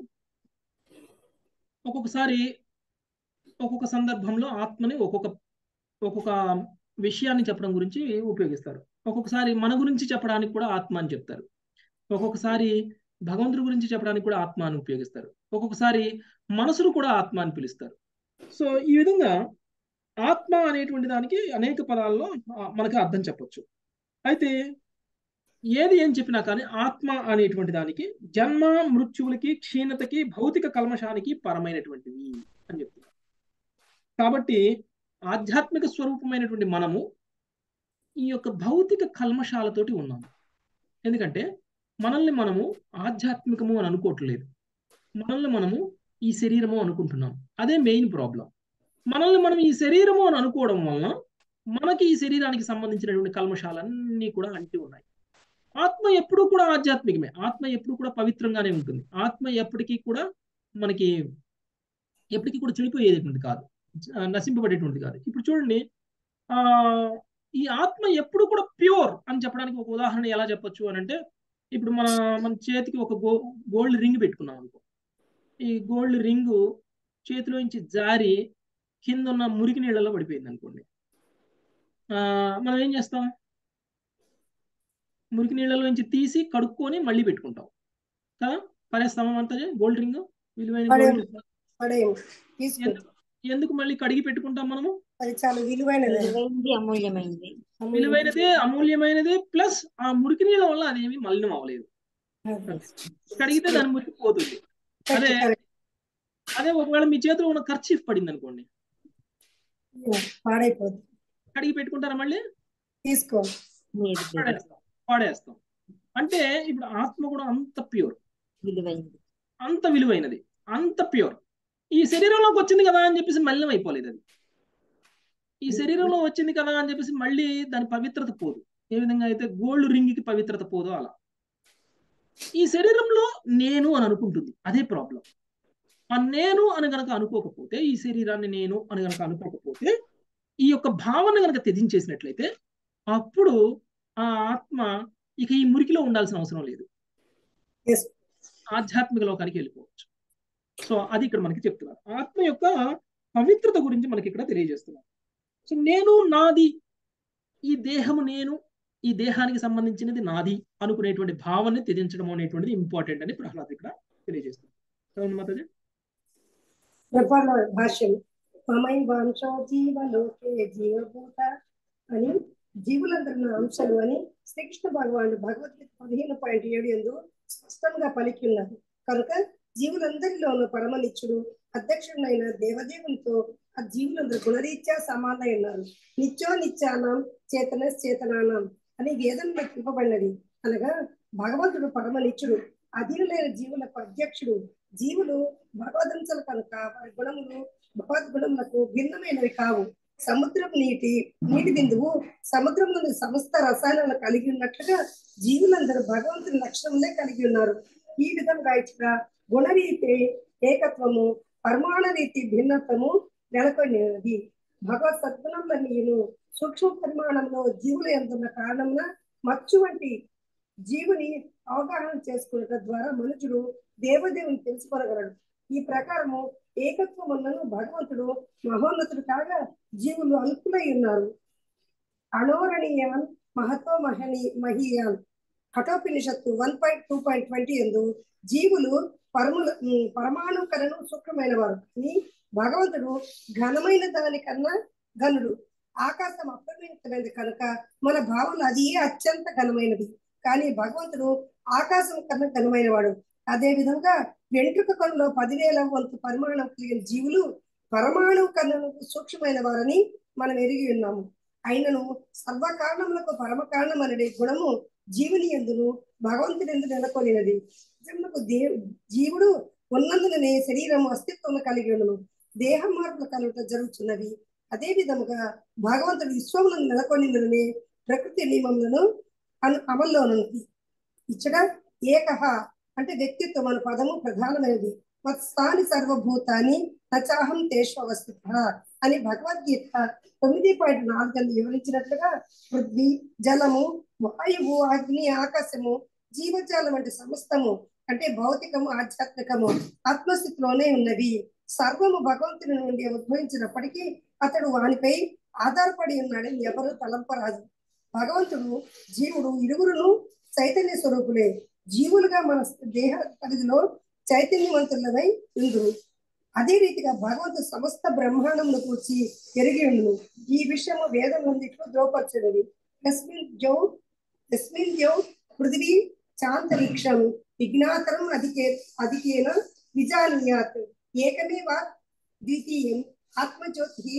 ఒక్కొక్కసారి ఒక్కొక్క సందర్భంలో ఆత్మని ఒక్కొక్క ఒక్కొక్క విషయాన్ని చెప్పడం గురించి ఉపయోగిస్తారు ఒక్కొక్కసారి మన గురించి చెప్పడానికి కూడా ఆత్మ అని చెప్తారు ఒక్కొక్కసారి భగవంతుడి గురించి చెప్పడానికి కూడా ఆత్మ అని ఉపయోగిస్తారు ఒక్కొక్కసారి మనసును కూడా ఆత్మ అని పిలుస్తారు సో ఈ విధంగా ఆత్మ అనేటువంటి దానికి అనేక పదాల్లో ఆ, మనకి అర్థం చెప్పొచ్చు అయితే ఏది ఏం చెప్పినా కానీ ఆత్మ అనేటువంటి దానికి జన్మ మృత్యువులకి క్షీణతకి భౌతిక కల్మషానికి పరమైనటువంటివి అని చెప్తున్నారు కాబట్టి ఆధ్యాత్మిక స్వరూపమైనటువంటి మనము ఈ యొక్క భౌతిక కల్మషాలతోటి ఉన్నాము ఎందుకంటే మనల్ని మనము ఆధ్యాత్మికము అని అనుకోవట్లేదు మనల్ని మనము ఈ శరీరము అనుకుంటున్నాం అదే మెయిన్ ప్రాబ్లం మనల్ని మనం ఈ శరీరము అని అనుకోవడం వలన మనకి ఈ శరీరానికి సంబంధించినటువంటి కల్మషాలన్నీ కూడా అంటి ఉన్నాయి ఆత్మ ఎప్పుడూ కూడా ఆధ్యాత్మికమే ఆత్మ ఎప్పుడు కూడా పవిత్రంగానే ఉంటుంది ఆత్మ ఎప్పటికీ కూడా మనకి ఎప్పటికీ కూడా చెడిపోయేటువంటి కాదు ఆ, నశింపబడేటువంటి కాదు ఇప్పుడు చూడండి ఆ ఈ ఆత్మ ఎప్పుడు కూడా ప్యూర్ అని చెప్పడానికి ఒక ఉదాహరణ ఎలా చెప్పొచ్చు అని అంటే ఇప్పుడు మన మన చేతికి ఒక గో గోల్డ్ రింగ్ పెట్టుకున్నాం అనుకో ఈ గోల్డ్ రింగు చేతిలోంచి జారి కింద ఉన్న మురికి నీళ్ళలో పడిపోయింది అనుకోండి ఆ మనం ఏం చేస్తాం మురికి నీళ్ళలోంచి తీసి కడుక్కొని మళ్ళీ పెట్టుకుంటాం కదా పరేస్తామా అంతా గోల్డ్ రింగ్ విలువైన పడేయం. గోల్డ్ పడేయం తీసుకుంటాం ఎందుకు ఎందుకు మళ్ళీ కడిగి పెట్టుకుంటాం మనము అది చాలా విలువైనది విలువైంది అమూల్యమైంది విలువైనదే అమూల్యమైనదే ప్లస్ ఆ మురికి నీళ్ళ వల్ల అదేమి మలినం అవ్వలేదు కడిగితే దాని మురికి పోతుంది అదే అదే ఒకవేళ మీ చేతిలో ఉన్న ఖర్చీఫ్ పడింది అనుకోండి పాడైపోతుంది కడిగి పెట్టుకుంటారా మళ్ళీ తీసుకో పాడేస్తాం పాడేస్తాం అంటే ఇప్పుడు ఆత్మ కూడా అంత ప్యూర్ విలువైంది అంత విలువైనది అంత ప్యూర్ ఈ శరీరంలోకి వచ్చింది కదా అని చెప్పేసి మలినం అయిపోలేదు అది ఈ శరీరంలో వచ్చింది కదా అని చెప్పేసి మళ్ళీ దాని పవిత్రత పోదు ఏ విధంగా అయితే గోల్డ్ రింగ్ కి పవిత్రత పోదో అలా ఈ శరీరంలో నేను అని అనుకుంటుంది అదే ప్రాబ్లం ఆ నేను అని గనక అనుకోకపోతే ఈ శరీరాన్ని నేను అని గనక అనుకోకపోతే ఈ యొక్క భావన గనక త్యజించేసినట్లయితే అప్పుడు ఆ ఆత్మ ఇక ఈ మురికిలో ఉండాల్సిన అవసరం లేదు Yes. ఆధ్యాత్మిక లోకానికి వెళ్ళిపోవచ్చు సో అది ఇక్కడ మనకి చెప్తున్నారు ఆత్మ యొక్క పవిత్రత గురించి మనకి ఇక్కడ తెలియజేస్తున్నారు సో నేను నాది ఈ దేహము నేను ఈ దేహానికి సంబంధించినది నాది అనుకునేటువంటి భావనని త్యజించడం అనేటువంటిది ఇంపార్టెంట్ అని ప్రహ్లాద్ ఇక్కడ తెలియజేస్తుంది చదవండి మాతాజీ ప్రభావ భాష్యం మమై వంశో జీవలోకే జీవభూత అని జీవులందరూ నా అంశాలు అని శ్రీకృష్ణ భగవానుడు భగవద్గీత పదిహేను పాయింట్ ఏడు ఎందు స్పష్టంగా పలికి ఉన్నారు కనుక జీవులందరిలోనూ పరమనిత్యుడు అధ్యక్షుడైన దేవదేవునితో ఆ జీవులందరూ గుణరీత్యా సమానై ఉన్నారు నిత్యో నిత్యానం చేతన చేతనానం అని వేదంలో చెప్పబడినది అనగా భగవంతుడు పరమనిత్యుడు అధీనులైన జీవులకు అధ్యక్షుడు జీవులు భగవదంశలు కనుక వారి గుణములు భగవద్గుణములకు భిన్నమైనవి కావు సముద్రం నీటి నీటి బిందువు సముద్రం నుండి సమస్త రసాయనాలను కలిగి ఉన్నట్లుగా జీవులందరూ భగవంతుని లక్షణములే కలిగి ఉన్నారు ఈ విధంగా ఇక్కడ గుణరీతి ఏకత్వము పరమాణ రీతి భిన్నత్వము నెలకొన్నది భగవత్ సద్గుణములన్నీయును సూక్ష్మ పరిమాణంలో జీవులు ఎందున్న కారణమున మచ్చు వంటి జీవుని అవగాహన చేసుకున్నట ద్వారా మనుషుడు దేవదేవుని తెలుసుకోగలడు ఈ ప్రకారము ఏకత్వం ఉన్నను భగవంతుడు మహోన్నతుడు కాగా జీవులు అల్పులై ఉన్నారు అణోరణీయాన్ మహత్వ మహని మహీయాన్ Kathopanishad one point two point twenty ఎందు జీవులు పరముల ఉమ్, పరమాణు కలను సూక్ష్మమైన వారు కానీ భగవంతుడు ఘనమైన దానికన్నా ఘనుడు ఆకాశం అపరిమితమైనది కనుక మన భావన అది అత్యంత ఘనమైనది కానీ భగవంతుడు ఆకాశం కన్నా ఘనమైన వాడు అదే విధంగా వెంట్రుక కణంలో పదివేల వంతు పరిమాణం కలిగిన జీవులు పరమాణు కన్ను సూక్ష్మమైన వారని మనం ఎరిగి ఉన్నాము అయినను సర్వకారణములకు పరమ కారణం అనే గుణము జీవుని ఎందును భగవంతుని ఎందు నెలకొనినది నిజమునకు దే జీవుడు ఉన్నందుననే శరీరం అస్తిత్వం కలిగి ఉండను దేహ మార్పులు కలుగుట జరుగుతున్నది అదే విధముగా భగవంతుడు విశ్వములను నెలకొనిందుననే ప్రకృతి నియమములను అను అమల్లోనున్నది ఇచ్చట ఏకహ అంటే వ్యక్తిత్వం అనే పదము ప్రధానమైనది మత్స్థాని సర్వభూతాన్ని నచాహం తేష్వస్థిత అని భగవద్గీత తొమ్మిది పాయింట్ నాలుగు వివరించినట్లుగా పృథ్వీ జలము వాయువు అగ్ని ఆకాశము జీవజాలం వంటి సమస్తము అంటే భౌతికము ఆధ్యాత్మికము ఆత్మస్థితిలోనే ఉన్నవి సర్వము భగవంతుని నుండి ఉద్భవించినప్పటికీ అతడు వానిపై ఆధారపడి ఉన్నాడని ఎవరు తలంపరాదు భగవంతుడు జీవుడు ఇరువురును చైతన్య స్వరూపులే జీవులుగా మన దేహ పరిధిలో చైతన్యవంతులమై ఉందురు అదే రీతిగా భగవంతుడు సమస్త బ్రహ్మాండమును కూర్చి ఎరిగి ఉండును ఈ విషయము వేదం నుండిట్లు ద్రోపరచున్నది యస్మిన్ జౌ యస్మిన్ జౌ పృథివీ చాంతరిక్షం విజ్ఞాతరం అధికే అధికేన విజానీయాత్ ఏకమేవ ద్వితీయం ఆత్మజ్యోతి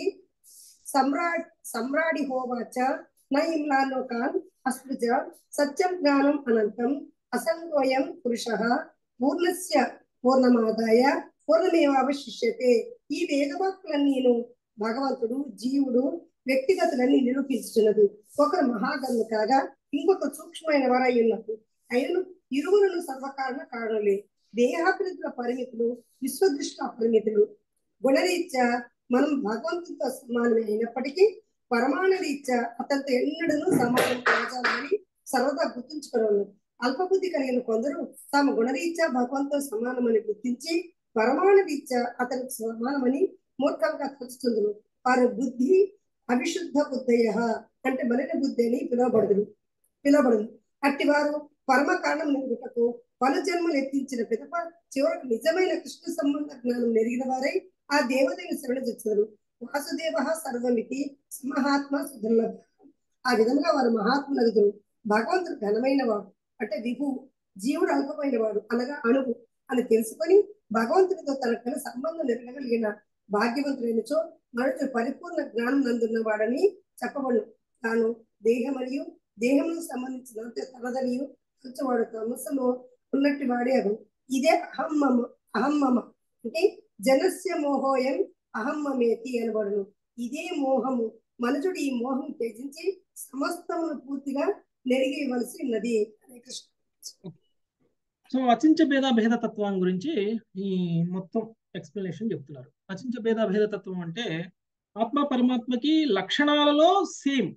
సమ్రాట్ సమ్రాడి హోవాచ న ఇమ్లాలోకాన్ అస్పృజ సత్యం జ్ఞానం అనంతం అసంగోయం పురుష పూర్ణస్య పూర్ణమాదాయ పూర్ణమేవ అవశిష్యతే ఈ వేదవాక్కులన్నీను భగవంతుడు జీవుడు వ్యక్తిగతులని నిరూపించుతున్నది ఒకరు మహాగన్ను కాగా ఇంకొక సూక్ష్మమైన వారై ఉన్నది అయినను ఇరువురును సర్వకారణ కారణులే దేహాభివృద్ధుల పరిమితులు విశ్వదృష్టి అపరిమితులు గుణరీత్యా మనం భగవంతుడితో సమానమే అయినప్పటికీ పరమాణ రీత్యా అతనితో ఎన్నడూ సమానం కాజాలని సర్వదా గుర్తుంచుకోవాలి అల్పబుద్ధి కలిగిన కొందరు తమ గుణరీత్యా భగవంతుతో సమానమని గుర్తించి పరమాణ రీత్యా అతనికి సమానమని మూర్ఖంగా తలుచుతుందరు వారి బుద్ధి అవిశుద్ధ బుద్ధయ అంటే మలిన బుద్ధి అని పిలువబడదు పిలువబడదు అట్టి వారు పరమ కారణం నిలుగుటకు పలు జన్మలు ఎత్తించిన పిదప చివరకు నిజమైన కృష్ణ సంబంధ జ్ఞానం నెరిగిన వారై ఆ దేవదేవుని శరణ తెచ్చారు వాసుదేవ సర్వమితి మహాత్మ సుదుర్లభ ఆ విధంగా వారు మహాత్ములగుదురు భగవంతుడు ఘనమైన వాడు అంటే విభు జీవుడు అల్పమైన వాడు అనగా అణువు అని తెలుసుకొని భగవంతుడితో తనకు సంబంధం నెరగలిగిన భాగ్యవంతుడైనచో మనుషుడు పరిపూర్ణ జ్ఞానం నందున్న వాడని చెప్పబడు తాను దేహమనియు దేహములకు సంబంధించిన తనదనియు వాడు తమస్సులో ఉన్నట్టు వాడే అదు ఇదే అహమ్మమ అహమ్మమ అంటే జనస్య మోహోయం అహమ్మమేతి అనబడును ఇదే మోహము మనుషుడు ఈ మోహం త్యజించి సమస్తమును పూర్తిగా నెరిగేయవలసి ఉన్నది హరే కృష్ణ సో అచించ భేద భేద తత్వం గురించి ఈ మొత్తం ఎక్స్ప్లెనేషన్ చెప్తున్నారు అచించ భేద భేద తత్వం అంటే ఆత్మ పరమాత్మకి లక్షణాలలో సేమ్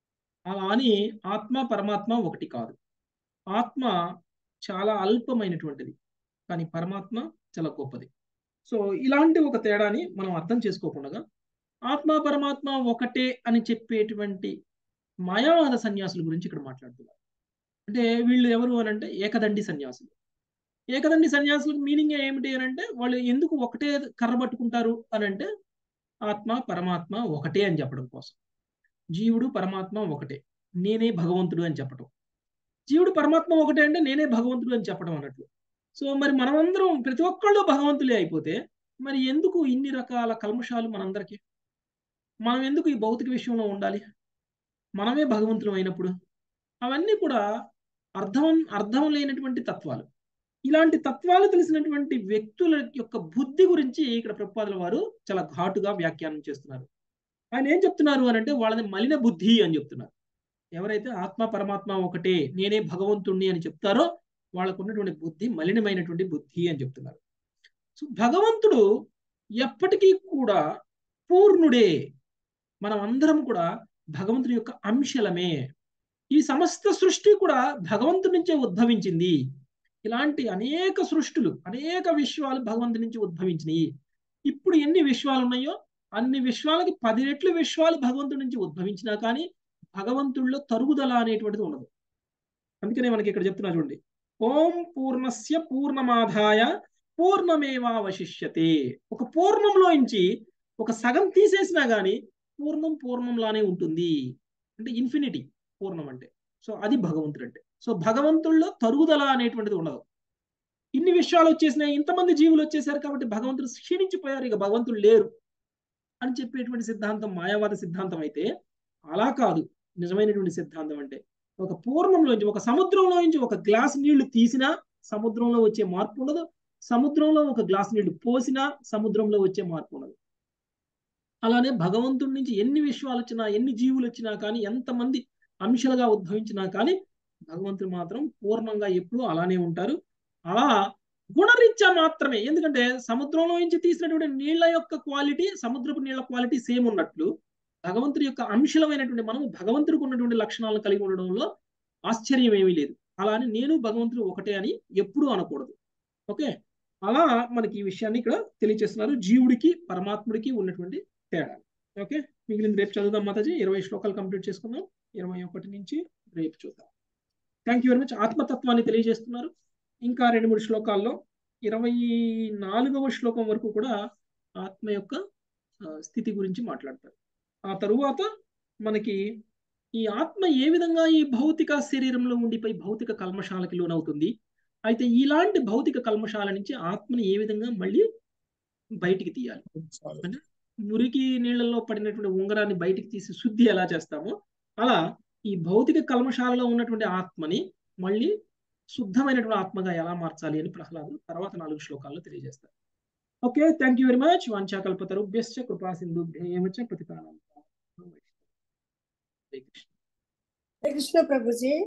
అలా అని ఆత్మ పరమాత్మ ఒకటి కాదు ఆత్మ చాలా అల్పమైనటువంటిది కానీ పరమాత్మ చాలా గొప్పది సో ఇలాంటి ఒక తేడాని మనం అర్థం చేసుకోకుండా ఆత్మ పరమాత్మ ఒకటే అని చెప్పేటువంటి మాయావాద సన్యాసుల గురించి ఇక్కడ మాట్లాడుతున్నారు అంటే వీళ్ళు ఎవరు అని అంటే ఏకదండి సన్యాసులు ఏకదండి సన్యాసులకు మీనింగ్ ఏమిటి అని అంటే వాళ్ళు ఎందుకు ఒకటే కర్ర పట్టుకుంటారు అని అంటే ఆత్మ పరమాత్మ ఒకటే అని చెప్పడం కోసం జీవుడు పరమాత్మ ఒకటే నేనే భగవంతుడు అని చెప్పడం జీవుడు పరమాత్మ ఒకటే అంటే నేనే భగవంతుడు అని చెప్పడం అన్నట్లు సో మరి మనమందరం ప్రతి ఒక్కళ్ళు భగవంతులే అయిపోతే మరి ఎందుకు ఇన్ని రకాల కల్మషాలు మనందరికీ మనం ఎందుకు ఈ భౌతిక విషయంలో ఉండాలి మనమే భగవంతులం అయినప్పుడు అవన్నీ కూడా అర్థం అర్థం లేనటువంటి తత్వాలు ఇలాంటి తత్వాలు తెలిసినటువంటి వ్యక్తుల యొక్క బుద్ధి గురించి ఇక్కడ ప్రపాదుల వారు చాలా ఘాటుగా వ్యాఖ్యానం చేస్తున్నారు ఆయన ఏం చెప్తున్నారు అని అంటే వాళ్ళని మలిన బుద్ధి అని చెప్తున్నారు ఎవరైతే ఆత్మ పరమాత్మ ఒకటే నేనే భగవంతుణ్ణి అని చెప్తారో వాళ్ళకు ఉన్నటువంటి బుద్ధి మలినమైనటువంటి బుద్ధి అని చెప్తున్నారు సో భగవంతుడు ఎప్పటికీ కూడా పూర్ణుడే మనం అందరం కూడా భగవంతుడి యొక్క అంశలమే ఈ సమస్త సృష్టి కూడా భగవంతుడి నుంచే ఉద్భవించింది ఇలాంటి అనేక సృష్టులు అనేక విశ్వాలు భగవంతుడి నుంచి ఉద్భవించినాయి ఇప్పుడు ఎన్ని విశ్వాలు ఉన్నాయో అన్ని విశ్వాలకి పది రెట్లు విశ్వాలు భగవంతుడి నుంచి ఉద్భవించినా కానీ భగవంతుడిలో తరుగుదల అనేటువంటిది ఉండదు అందుకనే మనకి ఇక్కడ చెప్తున్నా చూడండి ఓం పూర్ణస్య పూర్ణమాధాయ పూర్ణమేవావశిష్యతే ఒక పూర్ణంలోంచి ఒక సగం తీసేసినా గాని పూర్ణం పూర్ణంలానే ఉంటుంది అంటే ఇన్ఫినిటీ పూర్ణం అంటే సో అది భగవంతుడు అంటే సో భగవంతుల్లో తరుగుదల అనేటువంటిది ఉండదు ఇన్ని విషయాలు వచ్చేసినాయి ఇంతమంది జీవులు వచ్చేసారు కాబట్టి భగవంతుడు క్షీణించిపోయారు ఇక భగవంతుడు లేరు అని చెప్పేటువంటి సిద్ధాంతం మాయావాద సిద్ధాంతం అయితే అలా కాదు నిజమైనటువంటి సిద్ధాంతం అంటే ఒక పూర్ణంలోంచి ఒక సముద్రంలోంచి ఒక గ్లాస్ నీళ్లు తీసినా సముద్రంలో వచ్చే మార్పు ఉండదు సముద్రంలో ఒక గ్లాస్ నీళ్లు పోసినా సముద్రంలో వచ్చే మార్పు ఉండదు అలానే భగవంతుడి నుంచి ఎన్ని విశ్వాలు వచ్చినా ఎన్ని జీవులు వచ్చినా కానీ ఎంతమంది అంశాలుగా ఉద్భవించినా కానీ భగవంతుడు మాత్రం పూర్ణంగా ఎప్పుడూ అలానే ఉంటారు అలా గుణరీత్యా మాత్రమే ఎందుకంటే సముద్రంలో నుంచి తీసినటువంటి నీళ్ల యొక్క క్వాలిటీ సముద్రపు నీళ్ల క్వాలిటీ సేమ్ ఉన్నట్లు భగవంతుడి యొక్క అంశలమైనటువంటి మనం భగవంతుడికి ఉన్నటువంటి లక్షణాలను కలిగి ఉండడంలో ఆశ్చర్యం ఏమీ లేదు అలా అని నేను భగవంతుడు ఒకటే అని ఎప్పుడూ అనకూడదు ఓకే అలా మనకి ఈ విషయాన్ని ఇక్కడ తెలియజేస్తున్నారు జీవుడికి పరమాత్ముడికి ఉన్నటువంటి తేడా ఓకే మిగిలిన రేపు చదువుదాం మాతాజీ ఇరవై శ్లోకాలు కంప్లీట్ చేసుకుందాం ఇరవై ఒకటి నుంచి రేపు చూద్దాం థ్యాంక్ యూ వెరీ మచ్ ఆత్మతత్వాన్ని తెలియజేస్తున్నారు ఇంకా రెండు మూడు శ్లోకాల్లో ఇరవై నాలుగవ శ్లోకం వరకు కూడా ఆత్మ యొక్క స్థితి గురించి మాట్లాడతారు ఆ తరువాత మనకి ఈ ఆత్మ ఏ విధంగా ఈ భౌతిక శరీరంలో ఉండిపోయి భౌతిక కల్మషాలకి లోనవుతుంది అయితే ఇలాంటి భౌతిక కల్మషాల నుంచి ఆత్మని ఏ విధంగా మళ్ళీ బయటికి తీయాలి అంటే మురికి నీళ్ళల్లో పడినటువంటి ఉంగరాన్ని బయటికి తీసి శుద్ధి ఎలా చేస్తామో అలా ఈ భౌతిక కల్మశాలలో ఉన్నటువంటి ఆత్మని మళ్ళీ శుద్ధమైనటువంటి ఆత్మగా ఎలా మార్చాలి అని ప్రహ్లాదు తర్వాత నాలుగు శ్లోకాల్లో తెలియజేస్తారు okay thank you very much వాంఛాకల్పతరుభ్యశ్చ కృపా సింధుభ్యేమచ ప్రతికారం కృష్ణ ప్రభుజీ